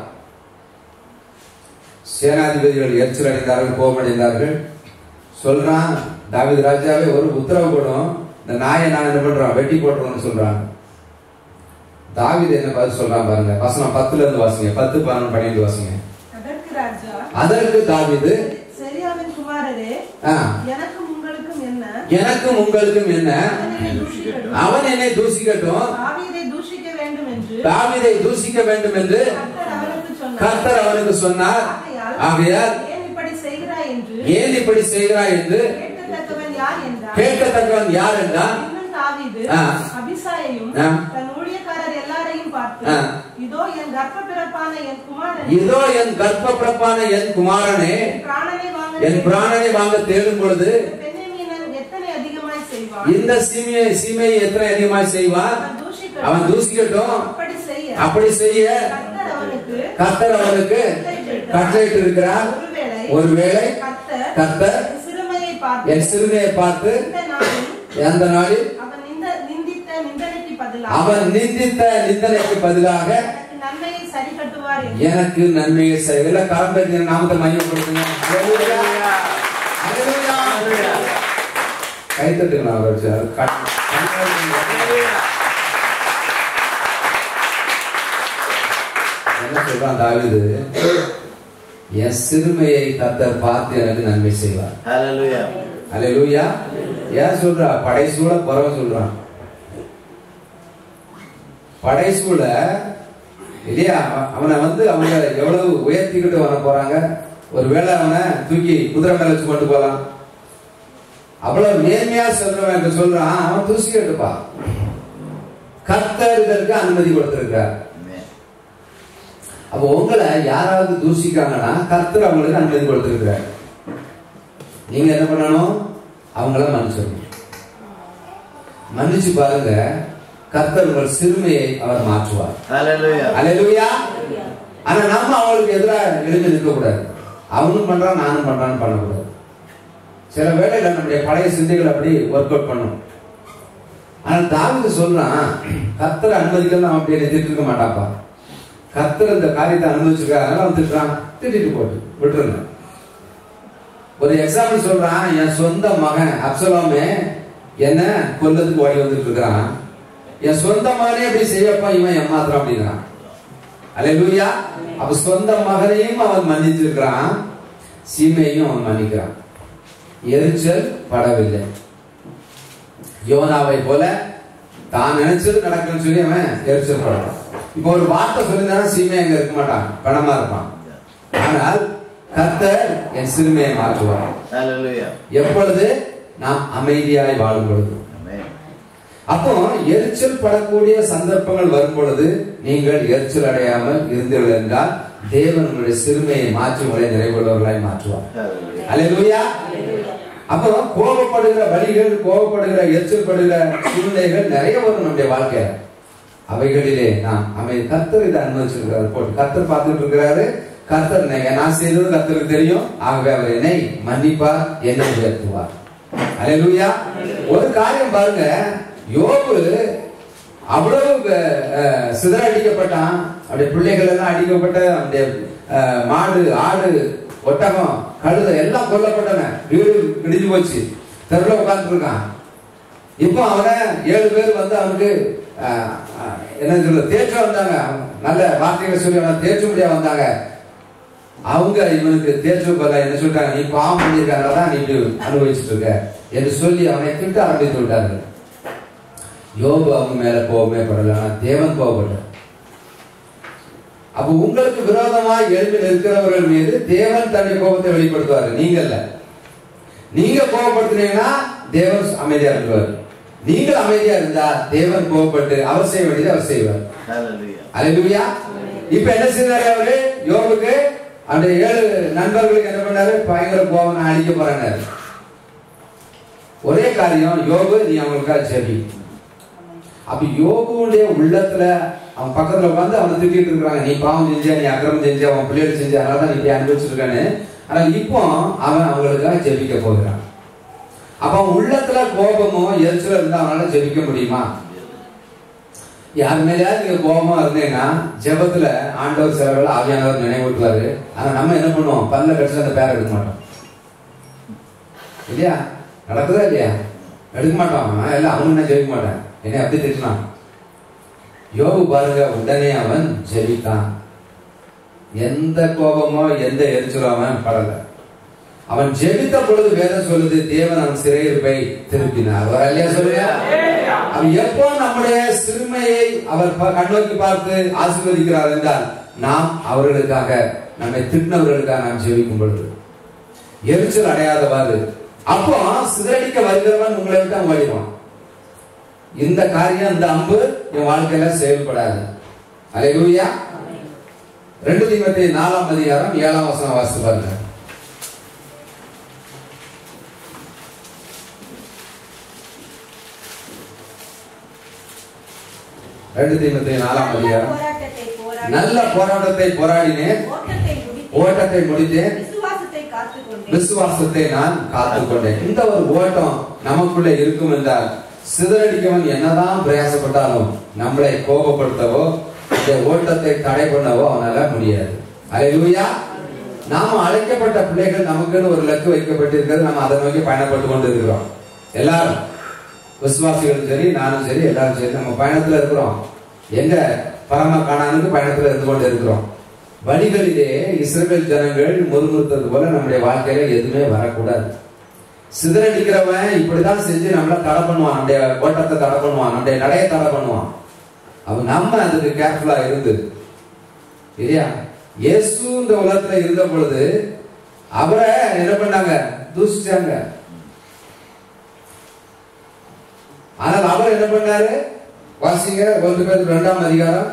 A: சேனாதிபதிகள் எரிச்சல் அடைந்தார்கள் கோபம் அடைந்தார்கள் சொல்றான் தாவீது ராஜாவே ஒரு உத்தரவு போடும் இந்த நாயை நான் என்ன பண்றான் வெட்டி போட்டுருவோம்னு சொல்றான் தாவீது என்ன பதில் சொல்றான் பாருங்க வசனம் பத்துல இருந்து வாசிங்க பத்து பதினொன்று பன்னிரெண்டு வாசிங்க
D: அதற்கு ராஜா
A: அதற்கு தாவீது
D: செரியாவின் குமாரரே
A: ஆ,
D: எனக்கும் உங்களுக்கும் என்ன
A: எனக்கும் உங்களுக்கும் என்ன
D: அவனை தூஷிக்கட்டும்.
A: அவன் என்னை தூசிக்கட்டும்
D: தாவீதை தூஷிக்க வேண்டும் என்று
A: தாவீதை தூசிக்க வேண்டும் என்று
D: கர்த்தர் அவனுக்கு சொன்னார்
A: கர்த்தர் அவனுக்கு சொன்னார்
D: ஆகையால்
A: ஆகையால்
D: ஏன் இப்படி செய்கிறாய் என்று
A: ஏன் இப்படி செய்கிறாய் என்று
D: கேட்கத்தக்கவன் யார் என்றார்
A: கேட்கத்தக்கவன் யார் என்றால்
D: இன்னும் தாவீது
A: ஆ.
D: அபிசாயையும்
A: ஆ.
D: தன்
A: ஆ.
D: இதோ என் கர்ப்ப பிறப்பான என் குமாரன்
A: இதோ என் கர்ப்ப பிறப்பான என் குமாரனே
D: என் பிராணனை வாங்க
A: என் பிராணனை வாங்க தேடும் பொழுது
D: பெண்ணிமீனன் எத்தனை அதிகமாய் செய்வான்
A: இந்த சீமையை சீமையை எத்தனை அதிகமாய் செய்வான்
D: அவன் தூஷிக்கட்டும்.
A: அவன் தூசிக்கட்டும்
D: அப்படி செய்ய
A: அப்படி செய்ய
D: கர்த்தர் அவனுக்கு
A: கர்த்தர் அவனுக்கு கட்டளையிட்டு இருக்கிறார்
D: ஒருவேளை
A: ஒருவேளை
D: கர்த்தர்
A: கர்த்தர்
D: என் சிறுமையை பார்த்து
A: என் சிறுமையை பார்த்து
D: இந்த நாளில்
A: அந்த நாளில்
D: அவன் நிந்த- நிந்தித்த நிந்தனைக்கு பதிலாக
A: அவன் நிந்தித்த நிந்தனைக்கு பதிலாக
D: எனக்கு நன்மையை சரி கட்டுவார் என்று
A: எனக்கு நன்மையை செய்யல காரணத்தை நாமத்தை மையப்படுத்துங்க Hallelujah. Hallelujah. கை தட்டுங்க அவர் வச்சு. அது கண்- கண்ணாடி. என்ன சொல்றான் தாவீது என் சிறுமையை கத்தர் பார்த்து எனக்கு நன்மை செய்வார்
E: Hallelujah.
A: அல்லேலூயா ஏன் சொல்றா படைசூழ பரவ சொல்றான் படைசூழ இல்லையா அவ- அவனை வந்து அவங்க எவ்வளவு உயர்த்திக்கிட்டு வர போறாங்க ஒருவேளை அவனை தூக்கி குதிரை மேல வச்சு கொண்டு போலாம் அவ்வளவு நேர்மையா சொல்றவன் என்று சொல்றான் அவன் தூசிக்கிட்டுப்பா கர்த்தர் இதற்கு அனுமதி கொடுத்திருக்கார்
E: Amen.
A: அப்போ உங்களை யாராவது தூசிக்காங்கன்னா கர்த்தர் அவங்களுக்கு அனுமதி கொடுத்திருக்கிறார் நீங்க என்ன பண்ணணும் அவங்கள மன்னிச்சிடணும் மன்னிச்சு பாருங்க கர்த்தர் உங்கள் சிறுமையை அவர் மாற்றுவார்
E: Hallelujah.
A: அல்லேலூயா ஆனா நம்ம அவங்களுக்கு எதிராக எழுந்து நிற்க கூடாது அவனும் பண்றான் நானும் பண்றான்னு பண்ணக்கூடாது சில வேளையில நம்முடைய பழைய சிந்தைகள் அப்படி ஒர்க் அவுட் பண்ணும் ஆனா தாவிது சொல்றான் கர்த்தர் அனுமதிக்கலாம் அவன் அப்படியே திட்டு இருக்க மாட்டாப்பா கர்த்தர் இந்த காரியத்தை அனுமதிச்சிருக்காரு அதனால அவன் திட்டுறான் திட்டிட்டு போட்டு விட்டுருங்க ஒரு எக்ஸாம்பிள் சொல்றான் என் சொந்த மகன் அப்சலோமே என்ன கொல்லத்துக்கு ஓடி வந்துட்டு இருக்கிறான் என் சொந்த மகனே அப்படி செய்யப்பா இவன் ஏமாத்துறான் அப்படிங்கிறான் அல்லேலூயா அப்ப சொந்த மகனையும் அவன் மன்னிச்சிருக்கிறான் சீமையையும் அவன் மன்னிக்கிறான் எரிச்சல் படவில்லை யோனாவை போல தான் நினைச்சது நடக்குன்னு சொல்லி அவன் எரிச்சல் படுறான் இப்போ ஒரு வார்த்தை சொல்லியிருந்தாலும் சீமை அங்க இருக்க மாட்டான் பணமா இருப்பான் ஆனால் கர்த்தர் என் சிறுமையை மாற்றுவார்
E: Hallelujah.
A: எப்பொழுது நாம் அமைதியாய் வாழும் பொழுது
E: Amen.
A: அப்போ எரிச்சல் படக்கூடிய சந்தர்ப்பங்கள் வரும் பொழுது நீங்கள் எரிச்சல் அடையாமல் இருந்தீர்கள் என்றால் தேவன் உங்களுடைய சிறுமையை மாற்றி உங்களை நிறைவுள்ளவர்களாய் மாற்றுவார்
E: Hallelujah.
A: அல்லேலூயா அப்போ கோபப்படுகிற வழிகள் கோபப்படுகிற எரிச்சல் படுகிற சூழ்நிலைகள் நிறைய வரும் நம்முடைய வாழ்க்கையில அவைகளிலே நாம் அமை கர்த்தர் இதை அனுமதிச்சிருக்கிறார் போட்டு கர்த்தர் பார்த்துட்டு இருக்கிறாரு கர்த்தர் என்னை- நான் செய்தது கர்த்தருக்கு தெரியும் ஆகவே அவர் என்னை மன்னிப்பார் என்னை உயர்த்துவார் அல்லேலூயா ஒரு காரியம் பாருங்க யோபு அவ்வளவு அஹ், சிதறடிக்கப்பட்டான் அவருடைய பிள்ளைகள் எல்லாம் அடிக்கப்பட்ட அவருடைய அஹ், மாடு ஆடு ஒட்டகம் கழுதை எல்லாம் கொல்லப்பட்டன வீடு இடிஞ்சு போச்சு தெருவில் உட்கார்ந்து இருக்கான் இப்போ அவனை ஏழு பேர் வந்து அவனுக்கு அஹ், அஹ், என்ன சொல்ல தேற்ற வந்தாங்க நல்ல வார்த்தைகளை சொல்லி அவனை தேற்ற முடியா வந்தாங்க அவங்க இவனுக்கு தேற்று பதிலா என்ன சொல்லிட்டாங்க நீ பாவம் பண்ணியிருக்காங்க தான் நீ இப்படி அனுபவிச்சுட்டு இருக்க என்று சொல்லி அவனை திட்ட ஆரம்பித்து விட்டார்கள் யோபு அவங்க மேல கோபமே படல ஆனா தேவன் கோபப்பட்டார் அப்ப உங்களுக்கு விரோதமாய் எழுப்பி நிற்கிறவர்கள் மீது தேவன் தன்னுடைய கோபத்தை வெளிப்படுத்துவாரு நீங்க இல்ல நீங்க கோபப்படுத்தினீங்கன்னா தேவன் அமைதியா இருப்பார் நீங்கள் அமைதியா இருந்தா தேவன் கோபப்பட்டு அவர் செய்ய வேண்டியது அவர் செய்வார்
E: Hallelujah.
A: அல்லேலூயா இப்ப என்ன செய்தாரு அவரு யோபுக்கு அந்த ஏழு நண்பர்களுக்கு என்ன பண்ணாரு பயங்கர கோபம் நான் அழிக்க போறேன்னு ஒரே காரியம் யோபு நீ அவங்களுக்காக செவி அப்ப யோபுடைய உள்ளத்துல அவன் பக்கத்துல உட்காந்து அவனை திட்டிட்டு இருக்காங்க நீ பாவம் செஞ்ச நீ அக்கிரமம் செஞ்ச அவன் பிள்ளைகள் செஞ்ச அதனால தான் நீ இப்படி அனுபவிச்சுட்டு இருக்கான்னு ஆனா இப்போ அவன் அவங்களுக்காக ஜெபிக்க போகிறான் அப்ப அவன் உள்ளத்துல கோபமோ எரிச்சலோ இருந்தா அவனால ஜெபிக்க முடியுமா யார் மேலேயாவது நீங்க கோபமா இருந்தீங்கன்னா ஜெபத்துல ஆண்டவர் சிலர்கள் ஆவியானவர் நினைவூட்டுவாரு ஆனா நம்ம என்ன பண்ணுவோம் பல்ல கடிச்சு அந்த பேர் எடுக்க மாட்டோம் இல்லையா நடக்குதா இல்லையா எடுக்க மாட்டோம் நான் எல்லாம் அவன் நான் ஜெபிக்க மாட்டேன் என்னை அப்படி திட்டினான் யோபு பாருங்க உடனே அவன் ஜெபித்தான் எந்த கோபமோ எந்த எரிச்சலோ அவன் படல அவன் ஜெபித்த பொழுது வேதம் சொல்லுது தேவன் அவன் சிறையிருப்பை திருப்பினார் அவர் அல்லையா சொல்லுங்க அவன் எப்போ நம்முடைய சிறுமையை அவர் ப- கண்ணோக்கி பார்த்து ஆசீர்வதிக்கிறார் என்றால் நாம் அவர்களுக்காக நம்மை திட்டினவர்களுக்காக நாம் ஜெபிக்கும் பொழுது எரிச்சல் அடையாதவாறு அப்போ சிதறடிக்க வருகிறவன் உங்களை விட்டு அவன் ஓடிடுவான் இந்த காரியம் இந்த அம்பு என் வாழ்க்கையில செயல்படாது அல்லேலூயா ரெண்டு தீமத்தை நாலாம் அதிகாரம் ஏழாம் வசனம் வாசித்து பாருங்க ரெண்டு தீமத்தை நாலாம்
D: நல்ல
A: அதிகாரம்
D: போராட்டத்தை போராடி
A: நல்ல போராட்டத்தை போராடினேன்
D: ஓட்டத்தை முடித்தேன்.
A: ஓட்டத்தை முடித்தேன்
D: விசுவாசத்தை காத்துக்கொண்டேன்
A: விசுவாசத்தை நான் காத்துக்கொண்டேன் இந்த ஒரு ஓட்டம் நமக்குள்ள இருக்கும் என்றால் சிதறடிக்கவன் என்னதான் பிரயாசப்பட்டாலும் நம்மளை கோபப்படுத்தவோ இந்த ஓட்டத்தை தடை பண்ணவோ அவனால முடியாது அல்லேலூயா நாம அழைக்கப்பட்ட பிள்ளைகள் நமக்குன்னு ஒரு லக்கு வைக்கப்பட்டிருக்கிறது நம்ம அதை நோக்கி பயணப்பட்டு கொண்டு இருக்கிறோம் எல்லாரும் விசுவாசிகளும் சரி நானும் சரி எல்லாரும் சரி நம்ம பயணத்துல இருக்கிறோம் எங்க பரம காணானுக்கு பயணத்துல இருந்து கொண்டு இருக்கிறோம் வழிகளிலே இஸ்ரவேல் ஜனங்கள் முறுமுறுத்தது போல நம்முடைய வாழ்க்கையில எதுவுமே வரக்கூடாது சிதறடிக்கிறவன் இப்படிதான் செஞ்சு நம்மள தடை பண்ணுவான் நம்முடைய ஓட்டத்தை தடை பண்ணுவான் நம்முடைய நடையை தடை பண்ணுவான் அவன் நம்ம அதுக்கு கேர்ஃபுல்லா இருந்து இல்லையா இயேசு இந்த உலகத்துல இருந்த பொழுது அவரை என்ன பண்ணாங்க தூசிச்சாங்க ஆனால் அவர் என்ன பண்ணாரு வாசிங்க ஒன்று பேர் இரண்டாம் அதிகாரம்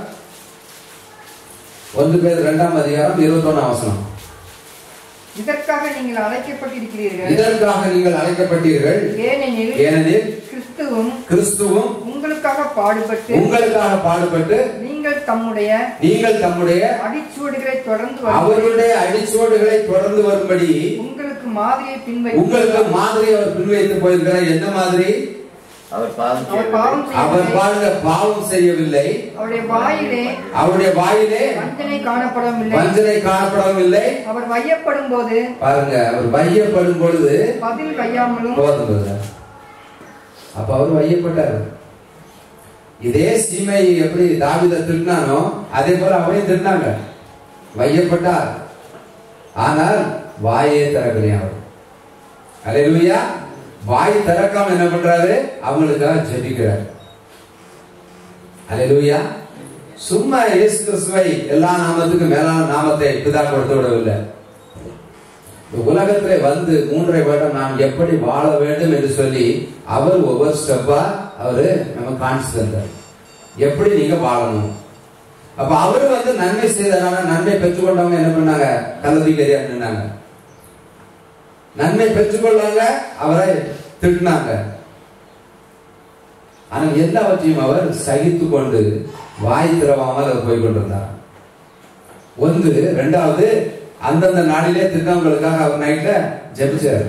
A: ஒன்று பேர் இரண்டாம் அதிகாரம் இருபத்தொன்னாம் வசனம்
B: இதற்காக நீங்கள் அழைக்கப்பட்டிருக்கிறீர்கள்
A: இதற்காக நீங்கள் அழைக்கப்பட்டீர்கள்
B: ஏனெனில்
A: ஏனெனில்
B: கிறிஸ்துவும்
A: கிறிஸ்துவும்
B: உங்களுக்காக பாடுபட்டு
A: உங்களுக்காக பாடுபட்டு
B: நீங்கள் தம்முடைய
A: நீங்கள் தம்முடைய
B: அடிச்சுவடுகளை தொடர்ந்து வரும்படி
A: அவருடைய அடிச்சுவடுகளை தொடர்ந்து வரும்படி
B: உங்களுக்கு மாதிரியை
A: உங்களுக்கு
B: பின்வைத்து
A: மாதிரி அவர் பின்வைத்து போயிருக்கிறார் எந்த மாதிரி
C: அவர் பாவம்
B: அவர் பாவம்
A: அவர்
B: செய்யவில்லை
A: பாருங்க பாவம் செய்யவில்லை
B: அவருடைய வாயிலே
A: அவருடைய வாயிலே
B: வஞ்சனை காணப்படவில்லை
A: வஞ்சனை காணப்படவில்லை
B: அவர் வையப்படும் போது
A: பாருங்க அவர் வையப்படும் பொழுது
B: பதில் வையாமலும்
A: போதும் brother. அப்ப அவர் வையப்பட்டார் இதே சீமை எப்படி தாவித திட்டினானோ அதே போல அவரையும் திட்டினாங்க வையப்பட்டார் ஆனால் வாயே திறக்கலையா அவர் அல்லேலூயா வாய் திறக்காம என்ன பண்றாரு அவங்களுக்காக ஜெபிக்கிறார் அல்லேலூயா சும்மா இயேசு கிறிஸ்துவை எல்லா நாமத்துக்கும் மேலான நாமத்தை பிதா கொடுத்து விடவில்லை இந்த உலகத்திலே வந்து மூன்றை வருடம் நாம் எப்படி வாழ வேண்டும் என்று சொல்லி அவர் ஒவ்வொரு ஸ்டெப்பா அவரு நம்ம காணிச்சு தந்தார் எப்படி நீங்க வாழணும் அப்ப அவரு வந்து நன்மை செய்தனால நன்மை பெற்றுக்கொண்டவங்க என்ன பண்ணாங்க கல்லதிகரியா நின்னாங்க நன்மை பெற்றுக்கொள்ளாங்க அவரை திட்டினாங்க ஆனால் எல்லாவற்றையும் அவர் சகித்து கொண்டு வாய் திறவாமல் அவர் போய் கொண்டிருந்தார் ஒன்று ரெண்டாவது அந்தந்த நாளிலே திட்டங்களுக்காக அவர் நைட்ல ஜெபிச்சார்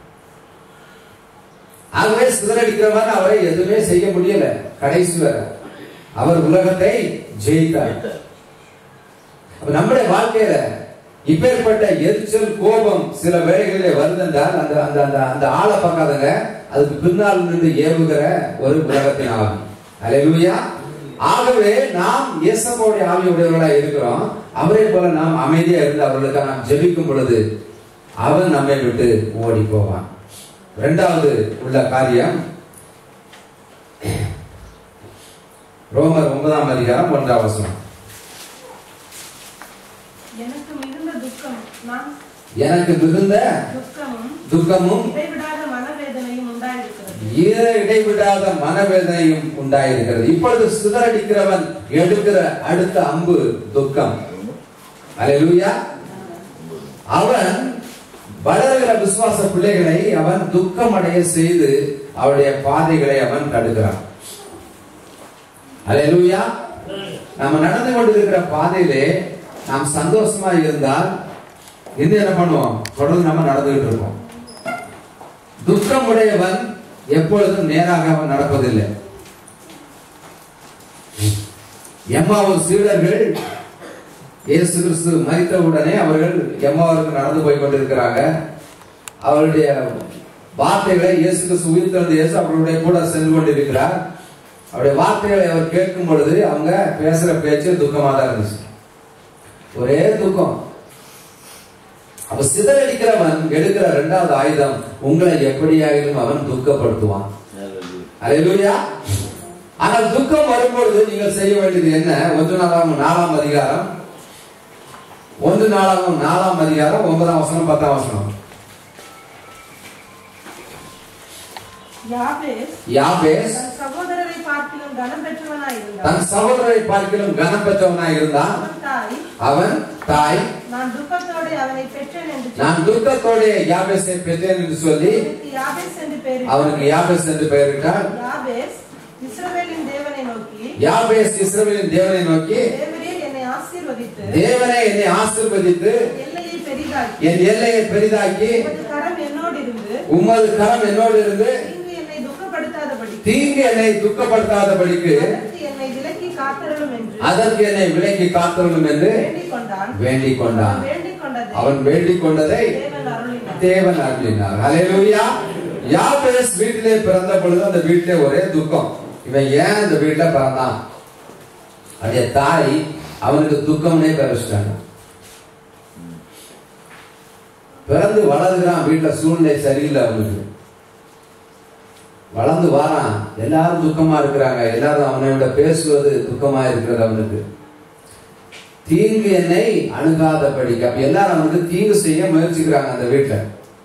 A: ஆகவே சிதறடிக்கிறவன் அவரை எதுவுமே செய்ய முடியல கடைசி வரை அவர் உலகத்தை ஜெயித்தார் அப்ப நம்முடைய வாழ்க்கையில இப்பேற்பட்ட எரிச்சல் கோபம் சில வேளைகளிலே வருதென்றால் அந்த அந்த அந்த அந்த ஆளை பார்க்காதங்க அதுக்கு பின்னால் நின்று ஏவுகிற ஒரு உலகத்தின் ஆவி அல்லேலூயா ஆகவே நாம் இயேசப்பாவுடைய ஆவியுடையவர்களா இருக்கிறோம் அவரை போல நாம் அமைதியா இருந்து அவர்களுக்காக நாம் ஜெபிக்கும் பொழுது அவன் நம்மை விட்டு ஓடி போவான் இரண்டாவது உள்ள காரியம் ரோமர் ஒன்பதாம் அதிகாரம் ஒன்றாம் வசனம்
D: எனக்கு மிகுந்த துக்கம் நான்
A: எனக்கு மிகுந்த
D: துக்கமும்
A: துக்கமும்
D: இடைவிடாத மனவேதனையும் உண்டாயிருக்கிறது
A: ஈர இடைவிடாத மனவேதனையும் உண்டாயிருக்கிறது இப்பொழுது சிதறடிக்கிறவன் எடுக்கிற அடுத்த அம்பு துக்கம் அல்லேலூயா அவன் வளர்கிற விசுவாச பிள்ளைகளை அவன் துக்கமடைய செய்து அவருடைய பாதைகளை அவன் தடுக்கிறான் அல்லேலூயா நம்ம நடந்து கொண்டிருக்கிற பாதையிலே நாம் சந்தோஷமா இருந்தால் இன்னும் என்ன பண்ணுவோம் தொடர்ந்து நம்ம நடந்துகிட்டு இருப்போம் துக்கம் உடையவன் எப்பொழுதும் நேராக அவன் நடப்பதில்லை எம்மாவூர் சீடர்கள் இயேசு கிறிஸ்து மறித்தவுடனே அவர்கள் எம்மாவூருக்கு நடந்து போய் கொண்டிருக்கிறாங்க அவருடைய வார்த்தைகளை இயேசு கிறிஸ்து உயிர்த்தெழுந்த இயேசு அவர்களுடைய கூட சென்று கொண்டிருக்கிறார் அவருடைய வார்த்தைகளை அவர் கேட்கும் பொழுது அவங்க பேசுற பேச்சு துக்கமா தான் இருந்துச்சு ஒரே துக்கம் அப்ப சிதறடிக்கிறவன் எடுக்கிற இரண்டாவது ஆயுதம் உங்களை எப்படியாயிலும் அவன் துக்கப்படுத்துவான் அல்லேலூயா ஆனால் துக்கம் வரும்பொழுது நீங்கள் செய்ய வேண்டியது என்ன ஒன்று நாளாம் நாலாம் அதிகாரம் ஒன்று நாளாம் நாலாம் அதிகாரம் ஒன்பதாம் வசனம் பத்தாம் வசனம்
D: யாபேஸ்
A: யாபேஸ்
D: தன் சகோதரரை பார்க்கிலும் கனம் பெற்றவனாய் இருந்தான்
A: தன் சகோதரை பார்க்கிலும் கனம் பெற்றவனாய் இருந்தான்
D: அவன் தாய்
A: அவன் தாய்
D: நான் துக்கத்தோடு அவனை பெற்றேன் என்று
A: நான் துக்கத்தோட யாபேசை பெற்றேன் என்று சொல்லி
D: அவனுக்கு யாபேஸ் என்று பெயரிட்டார்.
A: அவனுக்கு யாபேஸ் என்று பெயரிட்டார்
D: யாபேஸ் இஸ்ரவேலின் தேவனை நோக்கி
A: யாபேஸ் இஸ்ரவேலின் தேவனை நோக்கி
D: தேவரீர் என்னை ஆசீர்வதித்து
A: தேவனே என்னை ஆசீர்வதித்து
D: எல்லையை பெரிதாக்கி
A: என் எல்லையை பெரிதாக்கி
D: உமது கரம் என்னோடு இருந்து
A: உமது கரம் என்னோடு இருந்து
D: தீங்கு என்னை துக்கப்படுத்தாதபடி
A: தீங்கு என்னை துக்கப்படுத்தாதபடிக்கு
D: அதற்கு என்னை விலக்கி காத்தருளும் என்று
A: அதற்கு என்னை விலக்கி காத்தருளும் என்று
D: வேண்டிக் கொண்டான்
A: வேண்டிக் கொண்டான்
D: அவன் வேண்டிக் கொண்டதை
A: அவன் வேண்டிக் கொண்டதை
D: தேவன் அருளினார்
A: தேவன் அருளினார் ஹalleluya யாபேஸ் வீட்டிலே பிறந்த பொழுது அந்த வீட்டிலே ஒரே துக்கம் இவன் ஏன் இந்த வீட்டில பிறந்தான் அவனுடைய தாய் அவனுக்கு துக்கம்னே பிறச்சிட்டாங்க பிறந்து வளர்கிறான் வீட்டுல சூழ்நிலை சரியில்லை அவனுக்கு வளர்ந்து வாரான் எல்லாரும் துக்கமா இருக்கிறாங்க எல்லாரும் அவனை விட பேசுவது துக்கமா இருக்கிறது அவனுக்கு தீங்கு என்னை அணுகாதபடிக்கு அப்ப எல்லாரும் அவனுக்கு தீங்கு செய்ய முயற்சிக்கிறாங்க அந்த வீட்டுல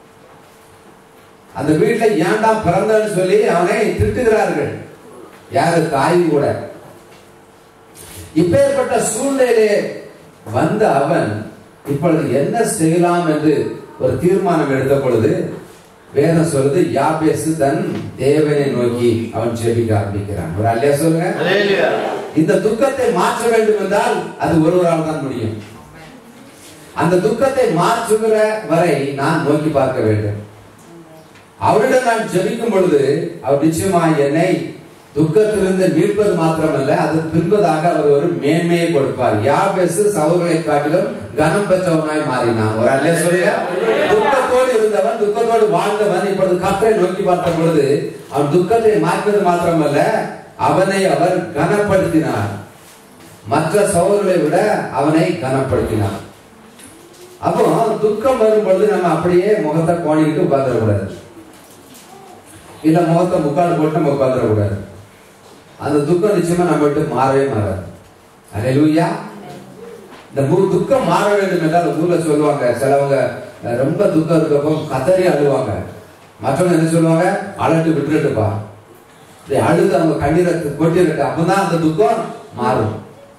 A: அந்த வீட்டுல ஏன்டா பிறந்தன்னு சொல்லி அவனை திட்டுகிறார்கள் யாரு தாய் கூட இப்பேற்பட்ட சூழ்நிலையிலே வந்த அவன் இப்பொழுது என்ன செய்யலாம் என்று ஒரு தீர்மானம் எடுத்த பொழுது வேதம் சொல்லுது யாபேசு தன் தேவனை நோக்கி அவன் ஜெபிக்க ஆரம்பிக்கிறான் ஒரு அல்லையா சொல்லுங்க
C: Hallelujah.
A: இந்த துக்கத்தை மாற்ற வேண்டும் என்றால் அது ஒருவரால் தான் முடியும் அந்த துக்கத்தை மாற்றுகிற வரை நான் நோக்கி பார்க்க வேண்டும் அவரிடம் நான் ஜெபிக்கும் பொழுது அவர் நிச்சயமாய் என்னை துக்கத்திலிருந்து மீட்பது மாத்திரமல்ல அது பின்பதாக அவர் ஒரு மேன்மையை கொடுப்பார் யாபேசு சகோதரரை காட்டிலும் கனம் பெற்றவனாய் மாறினான் ஒரு அல்ல சொல்லியா துக்கத்தோடு இருந்தவன் துக்கத்தோடு வாழ்ந்தவன் இப்பொழுது கத்தரை நோக்கி பார்த்த பொழுது அவன் துக்கத்தை மாற்றுவது மாத்திரமல்ல அவனை அவர் கனப்படுத்தினார் மற்ற சகோதரர்களை விட அவனை கனப்படுத்தினார் அப்போ துக்கம் வரும் பொழுது நம்ம அப்படியே முகத்தை கோணிக்கிட்டு உட்காந்துடக்கூடாது இல்ல முகத்தை முக்கால் போட்டு நம்ம உட்காந்துடக்கூடாது அந்த துக்கம் நிச்சயமா நம்ம விட்டு மாறவே மாறாது அல்லேலூயா இந்த மூ துக்கம் மாற வேண்டும் என்றால் அந்த ஊர்ல சொல்லுவாங்க சிலவங்க அஹ், ரொம்ப துக்கம் இருக்கப்போ கதறி அழுவாங்க மற்றவங்க என்ன சொல்லுவாங்க அழட்டு விட்டுட்டுப்பா இப்படி அழுது அவங்க கண்ணீரை கொட்டிரட்டு அப்பதான் அந்த துக்கம் மாறும்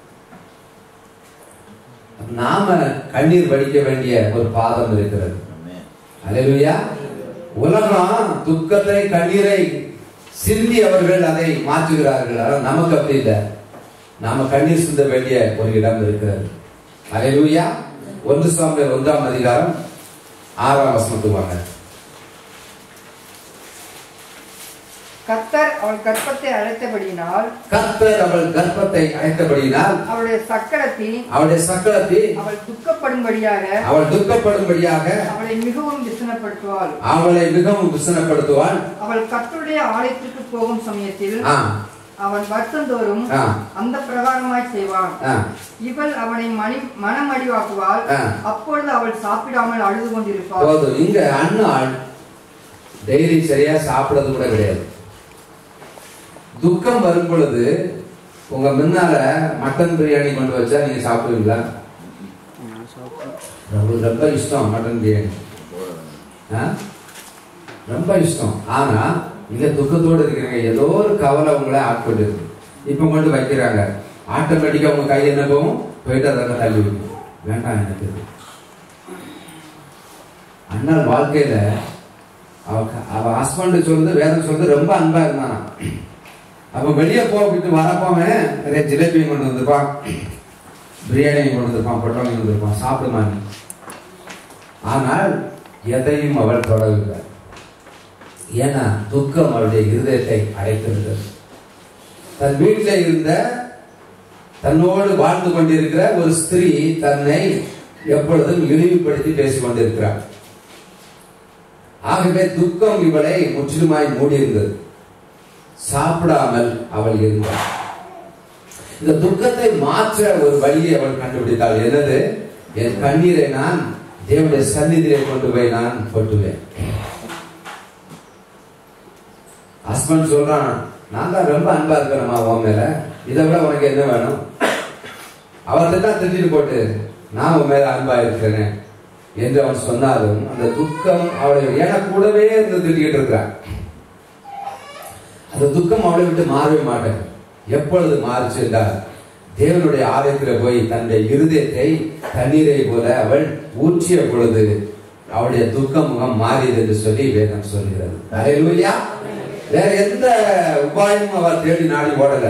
A: நாம கண்ணீர் வடிக்க வேண்டிய ஒரு பாதம் இருக்கிறது அல்லேலூயா உலகம் துக்கத்தை கண்ணீரை சிந்தி அவர்கள் அதை மாற்றுகிறார்கள் ஆனால் நமக்கு அப்படி இல்லை நாம கண்ணீர் சிந்த வேண்டிய ஒரு இடம் இருக்கிறது அல்லேலூயா ஒன்று சாமியல் ஒன்றாம் அதிகாரம் ஆறாம் வசனத்துக்கு வாங்க
B: கத்தர் அவள் கர்ப்பத்தை அழைத்தபடியினால்
A: கர்த்தர் அவள் கர்ப்பத்தை அழைத்தபடியினால்
B: அவளுடைய சக்கரத்தில்
A: அவளுடைய சக்கரத்தை
B: அவள் துக்கப்படும்படியாக
A: அவள் துக்கப்படும்படியாக
B: அவளை மிகவும் விசனப்படுத்துவாள்
A: அவளை மிகவும் விசனப்படுத்துவாள்
B: அவள் கர்த்தருடைய ஆலயத்திற்கு போகும் சமயத்தில்
A: ஆ,
B: அவன் வருஷந்தோறும்
A: ஆ,
B: அந்த பிரகாரமாய் செய்வான்
A: ஆ.
B: இவள் அவனை மணி மனமடிவாக்குவாள்
A: ஆ.
B: அப்பொழுது அவள் சாப்பிடாமல் அழுது கொண்டிருப்பாள்
A: போதும் இங்க அண்ணாள் டெய்லி சரியா சாப்பிடறது கூட கிடையாது துக்கம் வரும் பொழுது உங்க முன்னால மட்டன் பிரியாணி கொண்டு வச்சா நீங்க சாப்பிடுவீங்களா உங்களுக்கு ரொம்ப இஷ்டம் மட்டன் பிரியாணி ஆ? ரொம்ப இஷ்டம் ஆனா நீங்க துக்கத்தோடு இருக்கிறீங்க ஏதோ ஒரு கவலை உங்களை ஆட்கொண்டு இருக்கு இப்ப கொண்டு வைக்கிறாங்க ஆட்டோமேட்டிக்கா உங்க கை என்ன போகும் போயிட்டு அதை தள்ளி வைக்கும் வேண்டாம் எனக்கு இது. அண்ணாள் வாழ்க்கையில அவ அவ ஹஸ்பண்ட் சொல்றது வேதம் சொல்றது ரொம்ப அன்பா இருந்தானா அவன் வெளியே போகிட்டு வரப்போவன் நிறைய ஜிலேபியும் கொண்டு வந்திருப்பான் பிரியாணியும் கொண்டு வந்திருப்பான் பொட்டலம் கொண்டு வந்திருப்பான் சாப்பிடுமா நீ ஆனால் எதையும் அவள் தொடரவில்லை ஏன்னா துக்கம் அவளுடைய இருதயத்தை அடைத்திருந்தது தன் வீட்டில் இருந்த தன்னோடு வாழ்ந்து கொண்டிருக்கிற ஒரு ஸ்திரீ தன்னை எப்பொழுதும் இழிவுபடுத்தி பேசிக் கொண்டிருக்கிறார் ஆகவே துக்கம் இவளை முற்றிலுமாய் மூடியிருந்தது சாப்பிடாமல் அவள் இருந்தாள் இந்த துக்கத்தை மாற்ற ஒரு வழியை அவள் கண்டுபிடித்தாள் என்னது என் கண்ணீரை நான் தேவனுடைய சந்நிதியை கொண்டு போய் நான் கொட்டுவேன் ஹஸ்பண்ட் சொல்றான் நான் தான் ரொம்ப அன்பா இருக்கிறேம்மா உன் மேல இதை விட உனக்கு என்ன வேணும் அவர்கிட்ட தான் திட்டிட்டு போட்டு நான் உன் மேல அன்பா இருக்கிறேன் என்று அவன் சொன்னாலும் அந்த துக்கம் அவளை என கூடவே இருந்து திட்டிக்கிட்டு இருக்கிறான் அந்த துக்கம் அவளை விட்டு மாறவே மாட்டேன் எப்பொழுது மாறுச்சு என்றால் தேவனுடைய ஆலயத்துல போய் தன்னுடைய இருதயத்தை தண்ணீரை போல அவள் ஊற்றிய பொழுது அவளுடைய துக்க முகம் மாறியது என்று சொல்லி வேதம் சொல்கிறது அல்லேலூயா வேற எந்த உபாயமும் அவர் தேடி நாடி ஓடல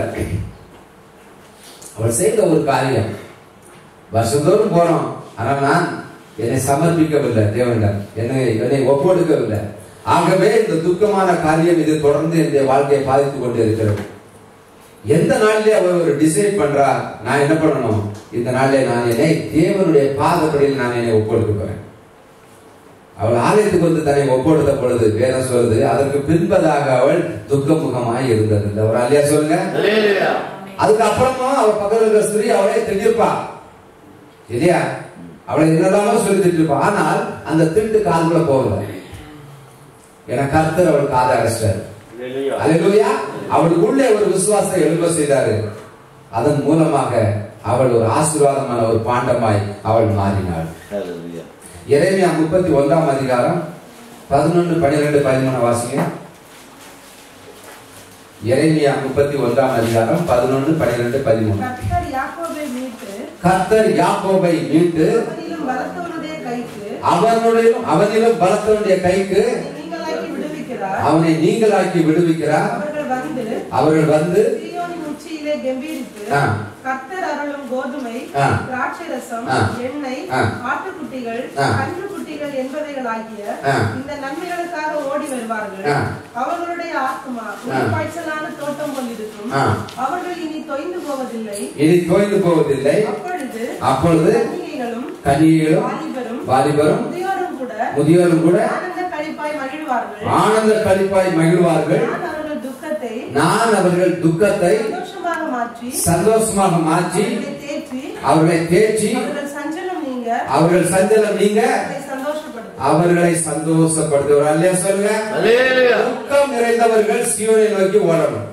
A: அவள் செய்த ஒரு காரியம் வருஷந்தோறும் போறோம் ஆனால் நான் என்னை சமர்ப்பிக்கவில்லை தேவனிடம் என்னை என்னை ஒப்பொடுக்கவில்லை ஆகவே இந்த துக்கமான காரியம் இது தொடர்ந்து என்னுடைய வாழ்க்கையை பாதித்துக் கொண்டு இருக்கிறது எந்த நாளிலே அவர் ஒரு டிசைட் பண்றா நான் என்ன பண்ணணும் இந்த நாளிலே நான் என்னை தேவனுடைய பாதப்படியில் நான் என்னை ஒப்பொடுக்க போறேன் அவள் ஆலயத்துக்கு வந்து தன்னை ஒப்படுத்த பொழுது வேதம் சொல்லுது அதற்கு பின்பதாக அவள் துக்கமுகமாய் இருந்தது இந்த ஒரு அல்லையா சொல்லுங்க
E: அல்லேலூயா
A: அதுக்கு அப்புறமா அவள் பக்கத்துல இருக்கிற ஸ்திரீ அவளை திட்டிருப்பா இல்லையா அவளை என்னெல்லாமோ சொல்லி திட்டிருப்பா ஆனால் அந்த திட்டு காதுக்குள்ள போகல என கர்த்தர் அவள் காதை அடைச்சிட்டாரு
C: Hallelujah.
A: அல்லேலூயா அவளுக்கு உள்ளே ஒரு விசுவாசத்தை எழும்ப செய்தாரு அதன் மூலமாக அவள் ஒரு ஆசீர்வாதமான ஒரு பாண்டமாய் அவள் மாறினாள்
E: ஹalleluya
A: எரேமியா முப்பத்தி ஒன்றாம் அதிகாரம் பதினொன்று பன்னிரெண்டு பதிமூணு வாசிங்க எரேமியா முப்பத்தி ஒன்றாம் அதிகாரம் பதினொன்று பன்னிரெண்டு பதிமூணு
D: கர்த்தர் யாக்கோபை மீட்டு
A: கர்த்தர் யாக்கோபை மீட்டு
D: அவனிலும் பலத்தவனுடைய கைக்கு
A: அவனுடைய அவனிலும் பலத்தவனுடைய கைக்கு
D: நீங்களாக்கி விடுவிக்கிறார்
A: அவனை நீங்களாக்கி விடுவிக்கிறார்
D: அவர்கள் வந்து
A: அவர்கள் வந்து
D: சீயோனின் உச்சியிலே கம்பீரித்து
A: ஆ.
D: கர்த்தர் அருளும் கோதுமை
A: ஆ.
D: திராட்சை ரசம்
A: ஆ.
D: எண்ணெய்
A: ஆ.
D: ஆட்டுக்குட்டிகள்
A: ஆ.
D: கன்றுக்குட்டிகள் என்பவைகளாகிய
A: ஆ.
D: இந்த நன்மைகளுக்காக ஓடி வருவார்கள்
A: ஆ.
D: அவர்களுடைய ஆத்மா
A: ஆ.
D: பாய்ச்சலான தோட்டம் கொண்டிருக்கும்
A: ஆ.
D: அவர்கள் இனி தொய்ந்து போவதில்லை
A: இனி தோய்ந்து போவதில்லை
D: அப்பொழுது
A: அப்பொழுது
D: கன்னிகைகளும்
A: கனிகளும்
D: வாலிபரும்
A: வாலிபரும்
D: முதியோரும் கூட
A: முதியோரும் கூட
D: ஆனந்த களிப்பாய் மகிழ்வார்கள்
A: ஆனந்த கழிப்பாய் மகிழ்வார்கள்
D: நான் அவர்கள் துக்கத்தை
A: நான் அவர்கள் துக்கத்தை
D: சந்தோஷமாக மாற்றி
A: சந்தோஷமாக மாற்றி
D: அவர்களை தேற்றி
A: அவர்களை தேற்றி
D: அவர்கள் சஞ்சலம் நீங்க
A: அவர்கள் சஞ்சலம் நீங்க
D: அவர்களை சந்தோஷப்படுத்தும்
A: அவர்களை சந்தோஷப்படுத்துவார் அல்லையா சொல்லுங்க
E: ஹalleluya
A: துக்கம் நிறைந்தவர்கள் சிவனை நோக்கி ஓடணும்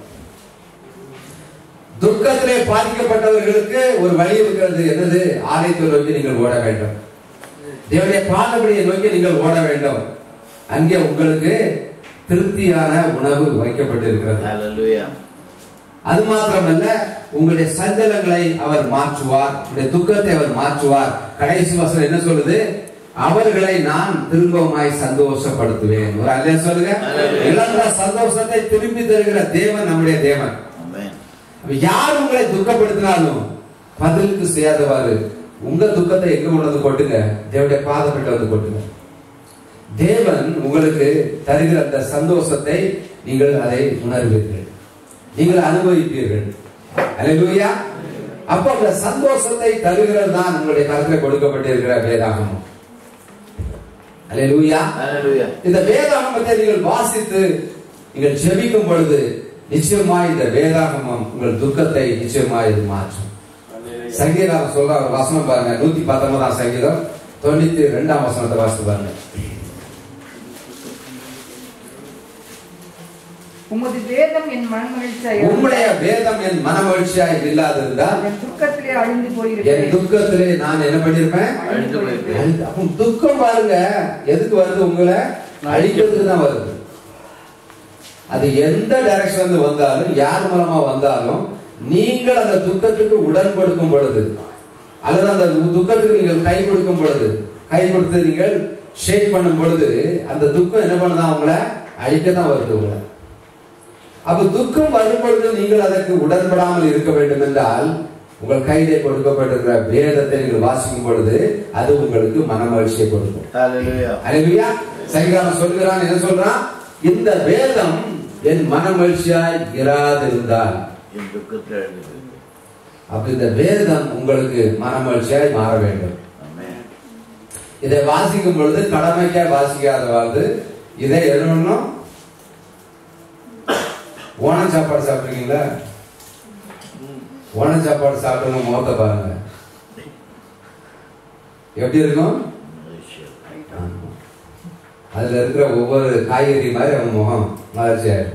A: துக்கத்திலே பாதிக்கப்பட்டவர்களுக்கு ஒரு வழி இருக்கிறது என்னது ஆலயத்தை நோக்கி நீங்கள் ஓட வேண்டும் தேவனுடைய பாதபடியை நோக்கி நீங்கள் ஓட வேண்டும் அங்கே உங்களுக்கு திருப்தியான உணவு வைக்கப்பட்டிருக்கிறது
E: ஹalleluya
A: அது மாத்திரமல்ல உங்களுடைய சஞ்சலங்களை அவர் மாற்றுவார் உங்களுடைய துக்கத்தை அவர் மாற்றுவார் கடைசி வசனம் என்ன சொல்லுது அவர்களை நான் திரும்பவுமாய் சந்தோஷப்படுத்துவேன் ஒரு அல்ல சொல்லுங்க
E: அல்லேலூயா.
A: இழந்த சந்தோஷத்தை திரும்பி தருகிற தேவன் நம்முடைய தேவன்
E: ஆமென்
A: அப்ப யார் உங்களை துக்கப்படுத்தினாலும் பதிலுக்கு செய்யாதவாறு உங்க துக்கத்தை எங்க கொண்டு வந்து கொட்டுங்க தேவனுடைய பாதப்பட்டு வந்து கொட்டுங்க தேவன் உங்களுக்கு தருகிற அந்த சந்தோஷத்தை நீங்கள் அதை உணர்வீர்கள் நீங்கள் அனுபவிப்பீர்கள் அல்லேலூயா அப்ப அந்த சந்தோஷத்தை தருகிறது தான் உங்களுடைய கருத்தில் கொடுக்கப்பட்டிருக்கிற வேதாகமம் அல்லேலூயா
E: ஹalleluya
A: இந்த வேதாகமத்தை நீங்கள் வாசித்து நீங்கள் ஜெபிக்கும் பொழுது நிச்சயமாய் இந்த வேதாகமம் உங்கள் துக்கத்தை நிச்சயமாய் இது மாற்றும்
C: Hallelujah.
A: சங்கீதம் சொல்ற ஒரு வசனம் பாருங்க நூத்தி பத்தொன்பதாம் சங்கீதம் தொண்ணூத்தி ரெண்டாம் வசனத்தை வாசித்து பாருங்க
B: உமது வேதம் என் மனமகிழ்ச்சியாய்
A: உம்முடைய வேதம் என் மனமகிழ்ச்சியாய் இல்லாதிருந்தால்
B: என் துக்கத்திலே அழிந்து
A: என்
B: போயிருக்கிறேன்
A: துக்கத்திலே நான் என்ன பண்ணிருப்பேன்
E: அழிந்து போயிருப்பேன்.
A: அழிந்து- அப்போ துக்கம் பாருங்க எதுக்கு வருது உங்களை அழிக்கிறதுக்கு தான் வருது அது எந்த டைரக்ஷன்ல வந்தாலும் யார் மூலமா வந்தாலும் நீங்கள் அந்த துக்கத்துக்கு உடன் கொடுக்கும் பொழுது அல்லது அந்த துக்கத்துக்கு நீங்கள் கை கொடுக்கும் பொழுது கை கொடுத்து நீங்கள் ஷேக் பண்ணும் பொழுது அந்த துக்கம் என்ன பண்ணுதான் உங்களை அழிக்க தான் வருது உங்களை அப்ப துக்கம் வரும் பொழுது நீங்கள் அதற்கு உடன்படாமல் இருக்க வேண்டும் என்றால் உங்கள் கையிலே கொடுக்கப்பட்டிருக்கிற வேதத்தை நீங்கள் வாசிக்கும் பொழுது அது உங்களுக்கு மனமகிழ்ச்சியை கொடுக்கும்
E: ஹalleluya
A: அல்லேலூயா சங்கீதம் சொல்கிறான் என்ன சொல்றான் இந்த வேதம் என் மனமகிழ்ச்சியாய் இராதிருந்தால்
E: என் துக்கத்தை அழிந்து போயிருப்பேன்.
A: அப்ப இந்த வேதம் உங்களுக்கு மனமகிழ்ச்சியாய் மாற வேண்டும்
E: ஆமென்
A: இதை வாசிக்கும் பொழுது கடமைக்காய் வாசிக்காதவாறு இதை எழுதணும் ஓணம் சாப்பாடு சாப்பிட்றீங்களா ஓணம் சாப்பாடு சாப்பிட்டவங்க முகத்தை பாருங்க எப்படி இருக்கும்
E: மகிழ்ச்சியா.
A: ஆமா. அதுல இருக்கிற ஒவ்வொரு காய்கறி மாதிரி அவன் முகம் மலர்ச்சியா இருக்கும்.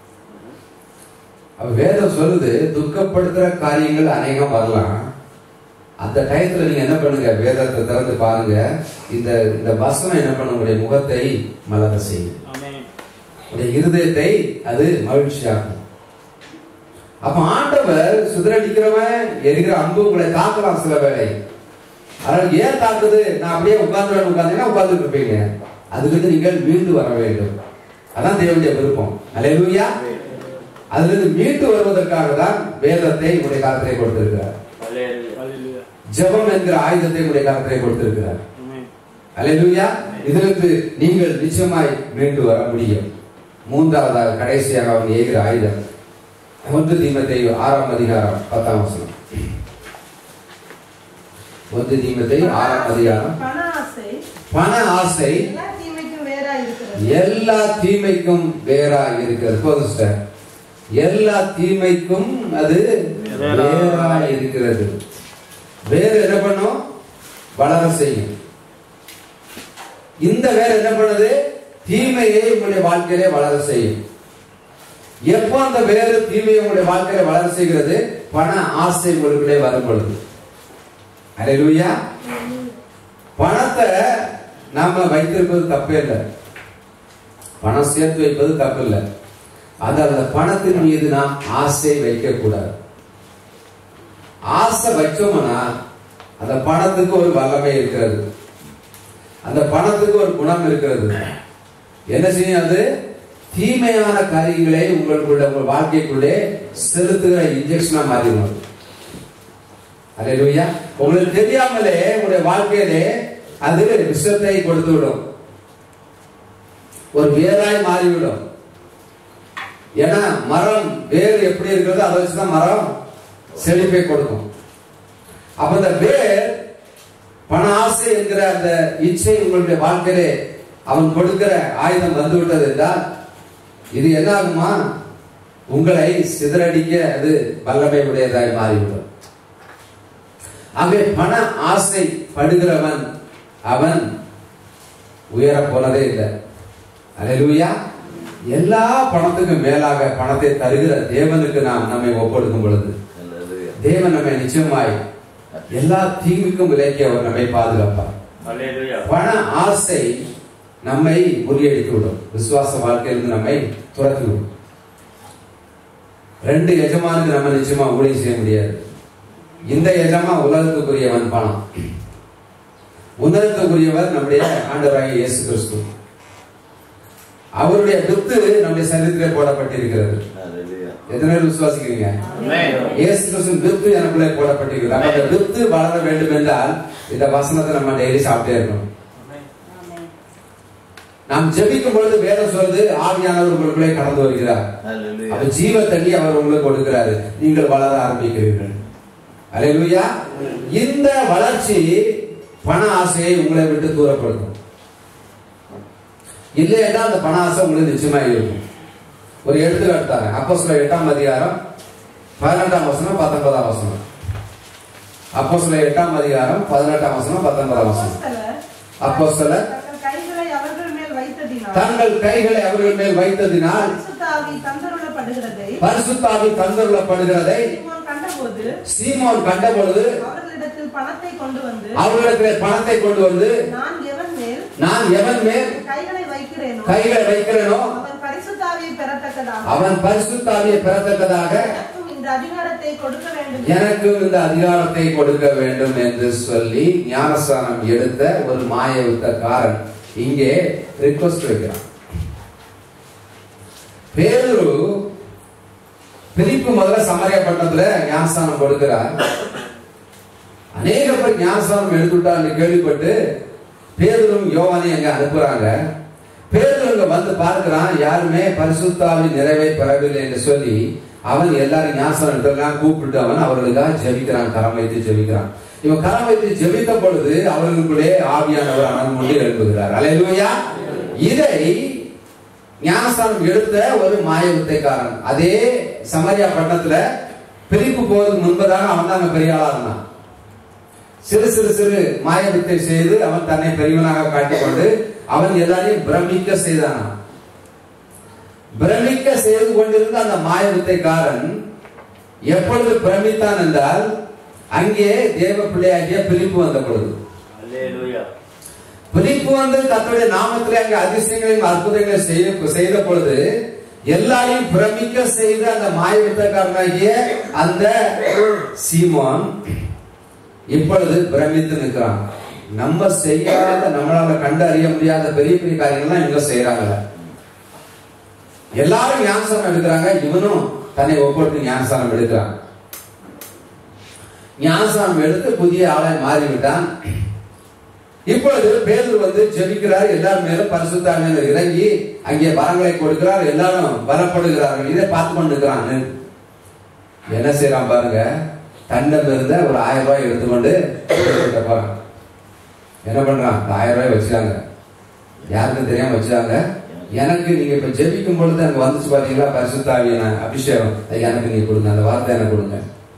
A: அப்ப வேதம் சொல்லுது துக்கப்படுத்துற காரியங்கள் அநேகம் வரலாம் அந்த டயத்துல நீங்க என்ன பண்ணுங்க வேதத்தை திறந்து பாருங்க இந்த இந்த வசனம் என்ன பண்ண உங்களுடைய முகத்தை மலர செய்யும்
C: Amen.
A: உடைய இருதயத்தை அது மகிழ்ச்சியாக்கும் அப்ப ஆண்டவர் சிதறடிக்கிறவன் எரிகிற அன்பு உங்களை தாக்கலாம் சில வேளை அதனால ஏன் தாக்குது நான் அப்படியே உட்கார்ந்து உட்கார்ந்தீங்கன்னா உட்கார்ந்துட்டு இருப்பீங்க அதுக்கு நீங்கள் மீண்டு வர வேண்டும் அதான் தேவனுடைய விருப்பம் அலையலூயா அதுல இருந்து மீண்டு வருவதற்காக தான் வேதத்தை உடைய காலத்திலே கொடுத்திருக்கிறார்
C: அல்லேலூயா.
A: ஜெபம் என்கிற ஆயுதத்தை உடைய காலத்திலே கொடுத்திருக்கிறார்
C: ஆமென்.
A: அல்லேலூயா இதிலிருந்து நீங்கள் நிச்சயமாய் மீண்டு வர முடியும் மூன்றாவதாக கடைசியாக அவன் ஏகிற ஆயுதம் ஒன்று தீமத்தை ஆறாம் அதிகாரம் பத்தாம் வசனம் ஒன்று தீமத்தை ஆறாம் அதிகாரம்
D: பண ஆசை
A: பண ஆசை
D: எல்லா தீமைக்கும் வேறா இருக்கிறது
A: எல்லா தீமைக்கும் வேறா இருக்கிறது போதும் sister. எல்லா தீமைக்கும் அது வேறா இருக்கிறது வேறு என்ன பண்ணும் வளர செய்யும் இந்த வேர் என்ன பண்ணுது தீமையை உங்களுடைய வாழ்க்கையிலே வளர செய்யும் எப்போ அந்த வேறு தீமையை உங்களுடைய வாழ்க்கையில வளர செய்கிறது பண ஆசை உங்களுக்குள்ளே வரும் பொழுது அல்லேலூயா பணத்தை நாம வைத்திருப்பது தப்பே இல்லை பணம் சேர்த்து வைப்பது தப்பு இல்லை அது அந்த பணத்தின் மீது நாம் ஆசை வைக்க கூடாது ஆசை வச்சோம்னா அந்த பணத்துக்கு ஒரு வல்லமை இருக்கிறது அந்த பணத்துக்கு ஒரு குணம் இருக்கிறது என்ன செய்யும் அது தீமையான காரியங்களை உங்களுக்குள்ள உங்கள் வாழ்க்கைக்குள்ளே செலுத்துகிற இன்ஜெக்ஷனா மாறிடும் அல்லேலூயா உங்களுக்கு தெரியாமலே உங்களுடைய வாழ்க்கையிலே அது விஷத்தை கொடுத்து விடும் ஒரு வேராய் மாறிவிடும் ஏன்னா மரம் வேர் எப்படி இருக்கிறதோ அதை வச்சுதான் மரம் செழிப்பை கொடுக்கும் அப்ப அந்த வேர் பண ஆசை என்கிற அந்த இச்சை உங்களுடைய வாழ்க்கையிலே அவன் கொடுக்கிற ஆயுதம் வந்து விட்டது என்றால் இது என்ன ஆகுமா உங்களை சிதறடிக்க அது வல்லமை உடையதாய் மாறிவிடும் ஆகவே பண ஆசை படுகிறவன் அவன் உயர போனதே இல்லை அல்லேலூயா எல்லா பணத்துக்கும் மேலாக பணத்தை தருகிற தேவனுக்கு நாம் நம்மை ஒப்படுக்கும் பொழுது
E: அல்லேலூயா.
A: தேவன் நம்மை நிச்சயமாய் எல்லா தீங்குக்கும் விலக்கி அவர் நம்மை பாதுகாப்பார்
C: அல்லேலூயா.
A: பண ஆசை நம்மை முறியடித்து விடும் விசுவாச வாழ்க்கையிலிருந்து நம்மை துரத்தி விடும் ரெண்டு எஜமானுக்கு நம்ம நிச்சயமா ஊழியம் செய்ய முடியாது இந்த எஜமா உலகத்துக்குரியவன் பணம் உன்னதத்துக்குரியவர் நம்முடைய ஆண்டவராகிய இயேசு கிறிஸ்து அவருடைய வித்து நம்முடைய சரீரத்திலே போடப்பட்டிருக்கிறது
E: அல்லேலூயா.
A: எத்தனை பேர் விசுவாசிக்கிறீங்க
E: ஆமென்.
A: இயேசு கிறிஸ்துவின் வித்து எனக்குள்ளே போடப்பட்டிருக்கிறது அப்ப அந்த வித்து வளர வேண்டும் என்றால் இந்த வசனத்தை நம்ம டெய்லி சாப்பிட்டே இருக்கணும் நாம் ஜெபிக்கும் பொழுது வேதம் சொல்றது ஆவியானவர் உங்களுக்குள்ளே கடந்து வருகிறார்
E: அல்லேலூயா.
A: அப்ப ஜீவ தண்ணி அவர் உங்களுக்கு கொடுக்கிறாரு நீங்கள் வளர ஆரம்பிக்கிறீர்கள் அல்லேலூயா இந்த வளர்ச்சி பண ஆசையை உங்களை விட்டு தூரப்படுத்தும் இல்லை என்றால் அந்த பண ஆசை உங்களுக்கு நிச்சயமா இருக்கும் ஒரு எடுத்துக்காட்டு தரேன் அப்போ சில எட்டாம் அதிகாரம் பதினெட்டாம் வசனம் பத்தொன்பதாம் வசனம் அப்போ சில எட்டாம் அதிகாரம் பதினெட்டாம் வசனம் பத்தொன்பதாம் வசனம்
D: அப்போஸ்தலர்
A: அப்போஸ்தலர்
D: தங்கள் கைகளை அவர்கள் மேல் வைத்ததினால்
A: தங்கள் கைகளை அவர்கள் மேல் வைத்ததினால்
D: பரிசுத்த ஆவி தந்தருளப்படுகிறதை
A: பரிசுத்தாவி தந்தருளப்படுகிறதை
D: சீமோன் கண்டபோது
A: சீமோன் கண்டபொழுது
D: அவர்களிடத்தில் பணத்தை கொண்டு வந்து
A: அவர்களிடத்திலே பணத்தை கொண்டு வந்து
D: நான் எவன் மேல்
A: நான் எவன் மேல்
D: என் கைகளை வைக்கிறேனோ
A: கைகளை வைக்கிறேனோ
D: அவன் பரிசுத்தாவியை பெறத்தக்கதாக
A: அவன் பரிசுத்தாவியை பெறத்தக்கதாக
D: எனக்கும் இந்த அதிகாரத்தை கொடுக்க வேண்டும்
A: எனக்கும் இந்த அதிகாரத்தை கொடுக்க வேண்டும் என்று சொல்லி ஞானஸ்தானம் எடுத்த ஒரு மாய வித்தக்காரன் இங்கே ரிக்வஸ்ட் வைக்கிறான் பேதுரு பிலிப்பு முதல்ல சமரிய பட்டணத்துல ஞானஸ்தானம் கொடுக்கிறார் அநேக பேர் ஞானஸ்தானம் எடுத்துட்டான்னு கேள்விப்பட்டு பேதுரும் யோவானையும் அங்க அனுப்புறாங்க பேதுரு அங்க வந்து பார்க்கிறான் யாருமே பரிசுத்தாவின் நிறைவை பெறவில்லை என்று சொல்லி அவன் எல்லாரும் ஞானஸ்தானம் எடுத்துக்கலாம் கூப்பிட்டு அவன் அவர்களுக்காக ஜெபிக்கிறான் கரம் வைத்து ஜெபிக்கிறான் இவன் கரம் வைத்து ஜெபித்த பொழுது அவர்களுக்குள்ளே ஆவியானவர் அனல் முண்டி எழுப்புகிறார் அலையலுயா இதை ஞானஸ்தானம் எடுத்த ஒரு மாய வித்தைக்காரன் அதே சமரியா பட்டணத்துல பிரிப்பு போவதற்கு முன்பதாக அவன் தான் அங்க பெரிய ஆளா இருந்தான் சிறு சிறு சிறு மாய வித்தை செய்து அவன் தன்னை பெரியவனாக காட்டிக்கொண்டு அவன் எல்லாரையும் பிரமிக்க செய்தான் பிரமிக்க செய்து கொண்டிருந்த அந்த மாய வித்தைக்காரன் எப்பொழுது பிரமித்தான் என்றால் அங்கே தேவ பிள்ளையாகிய பிலிப்பு வந்த பொழுது
C: அல்லேலூயா.
A: பிலிப்பு வந்து தன்னுடைய நாமத்திலே அங்க அதிசயங்களையும் அற்புதங்களையும் செய்ய செய்த பொழுது எல்லாரையும் பிரமிக்க செய்த அந்த மாயவித்தக்காரனாகிய அந்த சீமான் இப்பொழுது பிரமித்து நிற்கிறான் நம்ம செய்யாத நம்மளால கண்டு அறிய முடியாத பெரிய பெரிய காரியங்கள்லாம் இவங்க செய்யறாங்க எல்லாரும் ஞானசாரம் எடுக்கிறாங்க இவனும் தன்னை ஒப்பட்டு ஞானசாரம் எடுக்கிறான் ஞானசாரம் எடுத்து புதிய ஆளை மாறிவிட்டான் இப்பொழுது பேதர் வந்து ஜெபிக்கிறார் எல்லாரும் மேலும் பரிசுத்தாங்க இறங்கி அங்கே வரங்களை கொடுக்கிறார் எல்லாரும் பலப்படுகிறார்கள் இதை பார்த்து கொண்டிருக்கிறான் என்ன செய்யறான் பாருங்க தண்டம் இருந்த ஒரு ஆயிரம் ரூபாய் எடுத்துக்கொண்டு கொடுத்துட்டு போறான் என்ன பண்றான் அந்த ஆயிரம் ரூபாய் வச்சுக்காங்க யாருக்கும் தெரியாம வச்சுக்காங்க எனக்கு நீங்க இப்ப ஜெபிக்கும் பொழுது எனக்கு வந்துச்சு பாத்தீங்களா பரிசுத்தாவியான அபிஷேகம் அது எனக்கு நீங்க கொடுங்க அந்த வார்த்தை எனக்கு கொடுங்க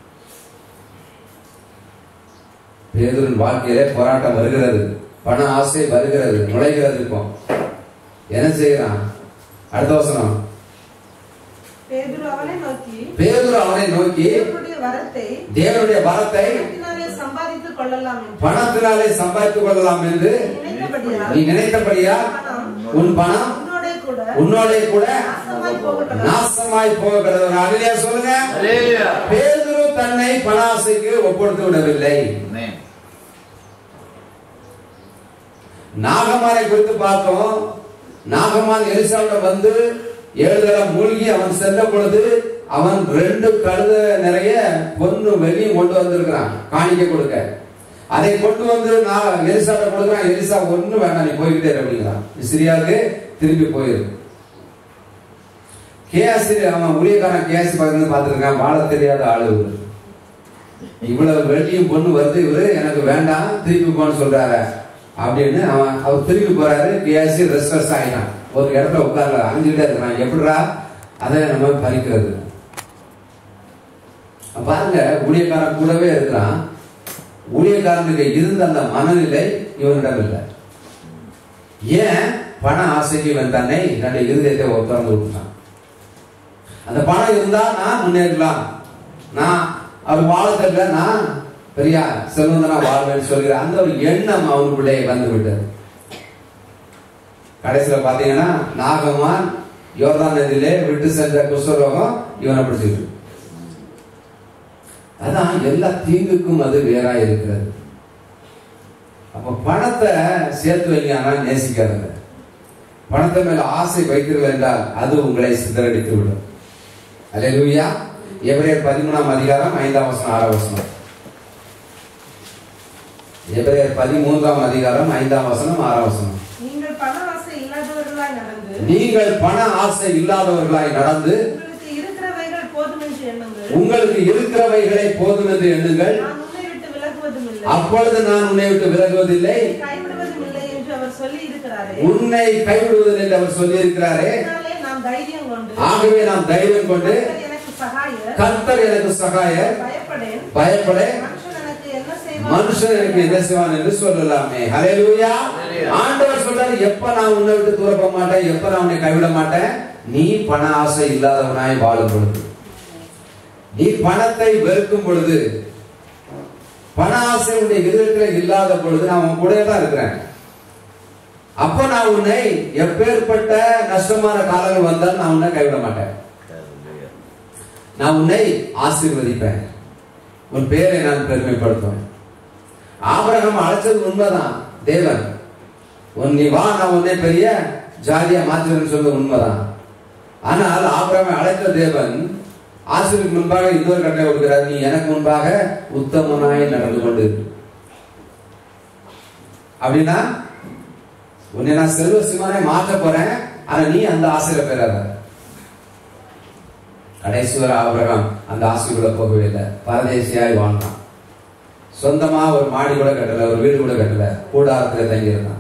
A: பேதுரின் வாழ்க்கையிலே போராட்டம் வருகிறது பண ஆசை வருகிறது நுழைகிறது இப்போ என்ன செய்யறான் அடுத்த வசனம்
D: பேதுரு அவனை நோக்கி
A: பேதுரு அவனை நோக்கி
D: தேவனுடைய வரத்தை
A: தேவனுடைய வரத்தை
D: பணத்தினாலே சம்பாதித்துக் கொள்ளலாம் என்று
A: பணத்தினாலே சம்பாதித்துக் கொள்ளலாம் என்று
D: நினைத்தபடியால்
A: நீ நினைத்தபடியா உன் பணம்
D: உன்னோடே கூட
A: உன்னோட கூட
D: நாசமாய் போகட்டும்
A: நாசமாய் போகிறது அழியா சொல்லுங்க
E: அல்லேலூயா
A: பேதுரு தன்னை பணாசைக்கு ஒப்படுத்து விடவில்லை
E: ஆமென்
A: நாகமானை குறித்து பார்த்தோம் நாகமான் எலிசாவிட வந்து ஏழு தடவை மூழ்கி அவன் சென்ற பொழுது அவன் ரெண்டு கழுத நிறைய பொண்ணு வெளியும் கொண்டு வந்திருக்கிறான் காணிக்க கொடுக்க அதை கொண்டு வந்து நான் எலிசாவிட கொடுக்குறான் எலிசா ஒண்ணு வேண்டாம் நீ போய்கிட்டே இரு அப்படிங்கிறான் சிரியாவுக்கு திரும்பி போயிரு கேசி அவன் ஊழியக்காரன் கேசி பக்கத்துல பார்த்துருக்கான் வாழ தெரியாத ஆளு இவரு இவ்வளவு வெள்ளியும் பொண்ணு வருது இவரு எனக்கு வேண்டாம் திருப்பி போன்னு சொல்றாரு அப்படின்னு அவன் அவர் திருப்பி போறாரு கேசி ரெஸ்ட்லெஸ் ஆகிட்டான் ஒரு இடத்துல உட்கார்ல அழிஞ்சுட்டே இருக்கிறான் எப்படிடா அதை நம்ம பறிக்கிறது பாருங்க ஊழியக்காரன் கூடவே இருக்கிறான் ஊழியக்காரனுக்கு இருந்த அந்த மனநிலை இவனிடம் இல்லை ஏன் பண ஆசைக்கு இவன் தன்னை தன்னுடைய இருதயத்தை திறந்து விட்டுட்டான் அந்த பணம் இருந்தா நான் முன்னேறலாம் நான் அவர் வாழத்துல நான் பெரிய செல்வந்தனா வாழ்வேன்னு சொல்கிற அந்த ஒரு எண்ணம் அவனுக்குள்ளே வந்து விட்டது கடைசியில பாத்தீங்கன்னா நாகமான் யோர்தான் நதியிலே விட்டு சென்ற குஷ்டரோகம் இவனை பிடிச்சிருக்கு அதான் எல்லா தீங்குக்கும் அது வேறா இருக்கிறது அப்ப பணத்தை சேர்த்து வைங்க ஆனா நேசிக்காதுங்க பணத்தை மேல ஆசை வைத்தீர்கள் என்றால் அது உங்களை சிதறடித்து விடும் அல்லேலூயா எபிரேயர் பதிமூணாம் அதிகாரம் ஐந்தாம் வசனம் ஆறாம் வசனம் எபிரேயர் பதிமூன்றாம் அதிகாரம் ஐந்தாம் வசனம் ஆறாம் வசனம்
D: நீங்கள் பண ஆசை இல்லாதவர்களாய் நடந்து
A: நீங்கள் பண ஆசை இல்லாதவர்களாய் நடந்து
D: உங்களுக்கு இருக்கிறவைகள் போதும் என்று எண்ணுங்கள்
A: உங்களுக்கு இருக்கிறவைகளை போதும் என்று எண்ணுங்கள்
D: நான் உன்னை விட்டு விலகுவதும் இல்லை
A: அப்பொழுது நான் உன்னை விட்டு விலகுவதில்லை
D: கைவிடுவதும் இல்லை என்று அவர் சொல்லி இருக்கிறாரே
A: உன்னை கைவிடுவதில்லை என்று அவர் சொல்லி இருக்கிறாரே
D: அதனாலே நாம் தைரியம் கொண்டு
A: ஆகவே நாம் தைரியம் கொண்டு
D: கர்த்தர் எனக்கு சகாயர்
A: கர்த்தர் எனக்கு சகாயர்
D: பயப்படேன்
A: பயப்பட
D: மனுஷன் எனக்கு என்ன செய்வான்
A: மனுஷன் எனக்கு என்ன செய்வான் என்று சொல்லலாமே ஹalleluya ஆண்டவர் சொல்றாரு எப்ப நான் உன்னை விட்டு தூர போக மாட்டேன் எப்ப நான் உன்னை கைவிட மாட்டேன் நீ பண ஆசை இல்லாதவனாய் வாழும் பொழுது நீ பணத்தை வெறுக்கும் பொழுது பண ஆசை உன்னுடைய இருதயத்தில் இல்லாத பொழுது நான் உன் கூடவே தான் இருக்கிறேன் அப்ப நான் உன்னை எப்பேற்பட்ட நஷ்டமான காலங்கள் வந்தாலும் நான் உன்னை கைவிட மாட்டேன்
E: அல்லேலூயா
A: நான் உன்னை ஆசீர்வதிப்பேன் உன் பேரை நான் பெருமைப்படுத்துவேன் ஆபிரகாம் அழைச்சது உண்மைதான் தேவன் உன் நீ வா நான் உன்னை பெரிய ஜாதியா மாற்றுவேன் சொல்றது உண்மைதான் ஆனால் ஆபிரகாமை அழைத்த தேவன் ஆசிரியருக்கு முன்பாக இன்னொரு கட்டளை கொடுக்கிறார் நீ எனக்கு முன்பாக உத்தமனாய் நடந்து கொண்டு இரு. அப்படின்னா உன்னை நான் செல்வ சிவனை மாற்ற போறேன் ஆனா நீ அந்த ஆசையில பெறாத கடைசி வரை ஆபிரகாம் அந்த ஆசைக்குள்ள போகவே இல்லை பரதேசியாய் வாழ்ந்தான் சொந்தமா ஒரு மாடி கூட கட்டல ஒரு வீடு கூட கட்டல கூடாரத்துல தங்கி இருந்தான்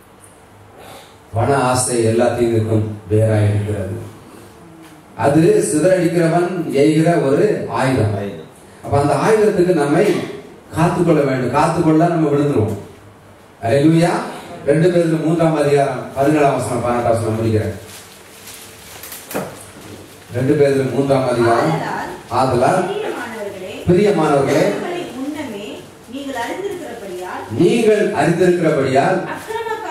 A: பண ஆசை எல்லாத்தையும் வேறா இருக்கிறது அது சிதறடிக்கிறவன் எய்கிற ஒரு ஆயுதம்
E: ஆயுதம்.
A: அப்ப அந்த ஆயுதத்துக்கு நம்மை காத்துக்கொள்ள வேண்டும் காத்துக்கொள்ள நம்ம விழுந்துருவோம் அல்லேலூயா ரெண்டு பேருக்கு மூன்றாம் அதிகாரம் பதினேழாம் வசனம் பன்னெண்டாம் வசனம் முடிக்கிறேன் ரெண்டு பேருக்கு மூன்றாம் அதிகாரம் ஆதலால்
F: பிரியமானவர்களே,
A: பிரியமானவர்களே
F: உங்களை முன்னமே நீங்கள் அறிந்திருக்கிறபடியால்
A: நீங்கள் அறிந்திருக்கிறபடியால்
F: அக்கிரம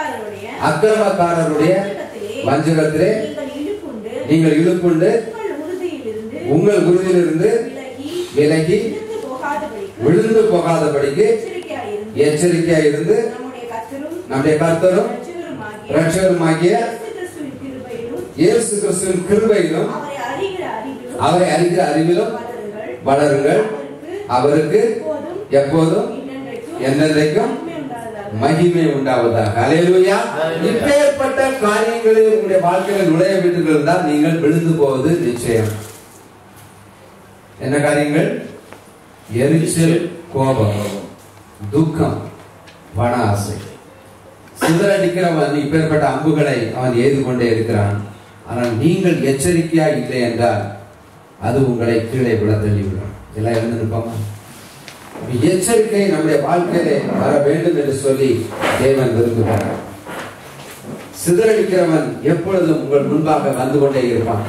A: அக்கிரமக்காரருடைய வஞ்சகத்திலே
F: நீங்கள் இழுப்புண்டு
A: நீங்கள் இழுப்புண்டு
F: உங்கள் உறுதியிலிருந்து
A: உங்கள் குருவிலிருந்து
F: விலகி
A: விலகி
F: விழுந்து போகாதபடிக்கு
A: விழுந்து போகாதபடிக்கு
F: எச்சரிக்கையாயிருந்து
A: எச்சரிக்கையா இருந்து
F: நம்முடைய கர்த்தரும்
A: நம்முடைய கர்த்தரும்
F: இரட்சகருமாகிய
A: இரட்சகருமாகிய
F: இயேசு கிறிஸ்துவின் கிருபையிலும்
A: இயேசு கிறிஸ்துவின் கிருபையிலும்
F: அவரை அறிகிற அறிவிலும்
A: அவரை அறிகிற அறிவிலும்
F: வளருங்கள்
A: வளருங்கள்
F: அவருக்கு
A: அவருக்கு
F: எப்போதும்
A: எப்போதும்
F: இன்னென்றைக்கும்
A: என்னென்றைக்கும்
F: நன்மை உண்டாவதாக.
A: மகிமை உண்டாவதாக அலையலுயா இப்பேற்பட்ட காரியங்களில் உங்களுடைய வாழ்க்கையில் நுழைய வீட்டுகள் இருந்தால் நீங்கள் விழுந்து போவது நிச்சயம் என்ன காரியங்கள் எரிச்சல் கோபம் துக்கம் பண ஆசை சிதறடிக்கிறவன் இப்பேற்பட்ட அம்புகளை அவன் எய்து கொண்டே இருக்கிறான் ஆனால் நீங்கள் எச்சரிக்கையா இல்லை என்றால் அது உங்களை கீழே விழ தள்ளிவிடும் எல்லாம் எழுந்து நிற்போமா எச்சரிக்கை நம்முடைய வாழ்க்கையிலே வர வேண்டும் என்று சொல்லி தேவன் விரும்புகிறார் சிதறடிக்கிறவன் எப்பொழுதும் உங்கள் முன்பாக வந்து கொண்டே இருப்பான்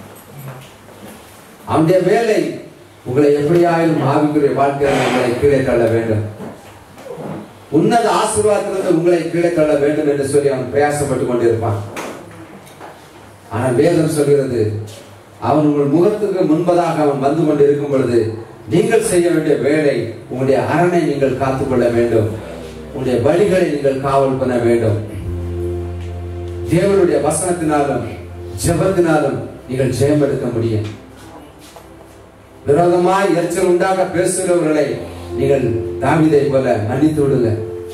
A: அவனுடைய வேலை உங்களை எப்படியாயும் ஆவிக்குரிய வாழ்க்கையில் உங்களை கீழே தள்ள வேண்டும் உன்னத ஆசீர்வாதத்திலிருந்து உங்களை கீழே தள்ள வேண்டும் என்று சொல்லி அவன் பிரயாசப்பட்டு கொண்டிருப்பான் ஆனால் வேதம் சொல்கிறது அவன் உங்கள் முகத்துக்கு முன்பதாக அவன் வந்து கொண்டு இருக்கும் பொழுது நீங்கள் செய்ய வேண்டிய வேலை உங்களுடைய அரணை நீங்கள் காத்துக்கொள்ள வேண்டும் உங்களுடைய வழிகளை நீங்கள் காவல் பண்ண வேண்டும் தேவனுடைய வசனத்தினாலும் ஜெபத்தினாலும் நீங்கள் ஜெயம் எடுக்க முடியும் விரோதமாய் எரிச்சல் உண்டாக பேசுகிறவர்களை நீங்கள் தாவிதை போல மன்னித்து விடுங்க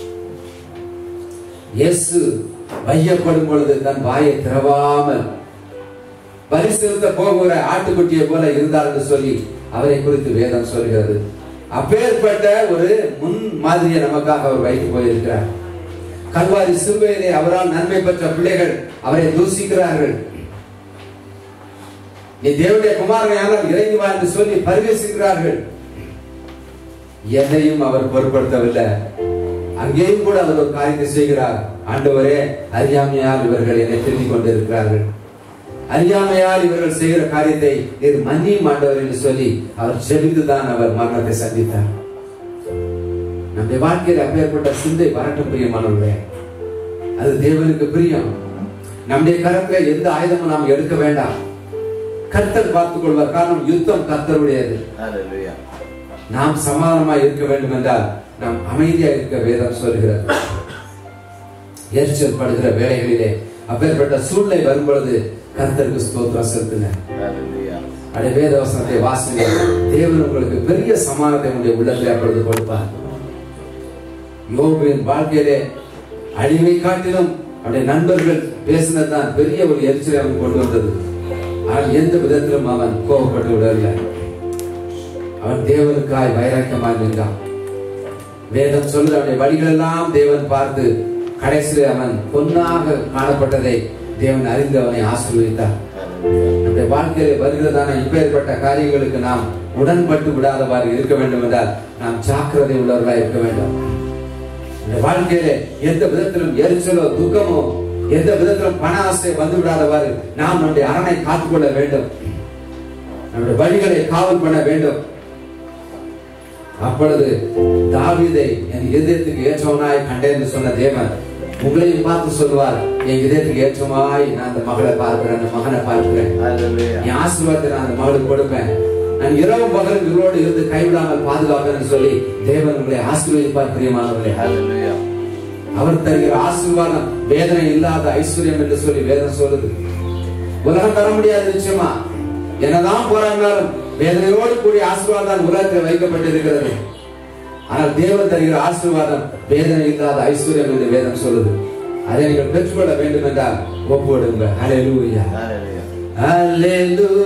A: இயேசு வையப்படும் பொழுது தன் வாயை திறவாமல் பலி செலுத்த போகிற ஆட்டுக்குட்டியை போல இருந்தார் என்று சொல்லி அவரை குறித்து வேதம் சொல்கிறது அப்பேற்பட்ட ஒரு முன் மாதிரியை நமக்காக அவர் வைத்து போயிருக்கிறார் கல்வாரி சிறுவையிலே அவரால் நன்மை பெற்ற பிள்ளைகள் அவரை தூசிக்கிறார்கள் நீ தேவனுடைய குமாரனையானால் இறங்கி வா என்று சொல்லி பரிவேசிக்கிறார்கள் எதையும் அவர் பொருட்படுத்தவில்லை அங்கேயும் கூட அவர் ஒரு காரியத்தை செய்கிறார் ஆண்டவரே அறியாமையால் இவர்கள் என்னை திருத்திக் கொண்டிருக்கிறார்கள் அறியாமையால் இவர்கள் செய்கிற காரியத்தை இது மன்னியும் ஆண்டவர் என்று சொல்லி அவர் செவித்துதான் அவர் மரணத்தை சந்தித்தார் நம்முடைய வாழ்க்கையில் அப்பேற்பட்ட சிந்தை வரட்டும் பிரியமானவர்களே அது தேவனுக்கு பிரியம் நம்முடைய கரத்துல எந்த ஆயுதமும் நாம் எடுக்க வேண்டாம் கர்த்தர் பார்த்துக் கொள்வார் காரணம் யுத்தம் கர்த்தருடையது
E: Hallelujah.
A: நாம் சமாதானமாக இருக்க வேண்டும் என்றால் நாம் அமைதியா இருக்க வேதம் சொல்கிறது எரிச்சல் படுகிற வேலைகளிலே அப்பேற்பட்ட சூழ்நிலை வரும் பொழுது கர்த்தருக்கு ஸ்தோத்திரம் செலுத்துங்க
E: Hallelujah.
A: அடைய வேத வசனத்தை வாசிங்க தேவன் உங்களுக்கு பெரிய சமாதானத்தை உங்களுடைய உள்ளத்தில் அப்பொழுது கொடுப்பார் யோபின் வாழ்க்கையிலே அழிவை காட்டிலும் அவருடைய நண்பர்கள் பேசினதுதான் பெரிய ஒரு எரிச்சலை அவன் கொண்டு வந்தது ஆனால் எந்த விதத்திலும் அவன் கோபப்பட்டு விடவில்லை அவன் தேவனுக்காய் வைராக்கியமாய் நின்றான் வேதம் சொல்லுற அவனுடைய வழிகளெல்லாம் தேவன் பார்த்து கடைசியில் அவன் பொன்னாக காணப்பட்டதை தேவன் அறிந்து அவனை ஆசீர்வதித்தார்
E: Hallelujah.
A: நம்முடைய வாழ்க்கையில வருகிறதான இப்பேற்பட்ட காரியங்களுக்கு நாம் உடன்பட்டு விடாதவாறு இருக்க வேண்டும் என்றால் நாம் ஜாக்கிரதை உள்ளவர்களாக இருக்க வேண்டும் இந்த வாழ்க்கையில எந்த விதத்திலும் எரிச்சலோ துக்கமோ எந்த விதத்திலும் பண ஆசை வந்து விடாதவாறு நாம் நம்முடைய அரணை காத்துக்கொள்ள வேண்டும் நம்முடைய வழிகளை காவல் பண்ண வேண்டும் அப்பொழுது தாவீதை என் இதயத்துக்கு ஏற்றவனாய் கண்டேன் என்று சொன்ன தேவன் உங்களையும் பார்த்து சொல்வார் என் இதயத்துக்கு ஏற்றமாய் நான் அந்த மகளை பார்க்கிறேன் அந்த மகனை பார்க்கிறேன்
E: Hallelujah.
A: என் ஆசீர்வாதத்தை நான் அந்த மகளுக்கு கொடுப்பேன் நான் இரவு பகல் இவரோடு இருந்து கைவிடாமல் பாதுகாப்பேன் என்று சொல்லி தேவன் உங்களை ஆசீர்வதிப்பார் பிரியமானவர்களே
E: Hallelujah.
A: அவர் தருகிற ஆசீர்வாதம் வேதனை இல்லாத ஐஸ்வர்யம் என்று சொல்லி வேதம் சொல்லுது உலகம் தர முடியாது நிச்சயமா என்னதான் போராடினாலும் வேதனையோடு கூடிய ஆசீர்வாதம் உலகத்தில் வைக்கப்பட்டிருக்கிறது ஆனால் தேவன் தருகிற ஆசீர்வாதம் வேதனை இல்லாத ஐஸ்வர்யம் என்று வேதம் சொல்லுது அதை நீங்கள் பெற்றுக்கொள்ள வேண்டும் என்றால் ஒப்புவிடுங்க ஹalleluya
E: Hallelujah.
A: ஹalleluya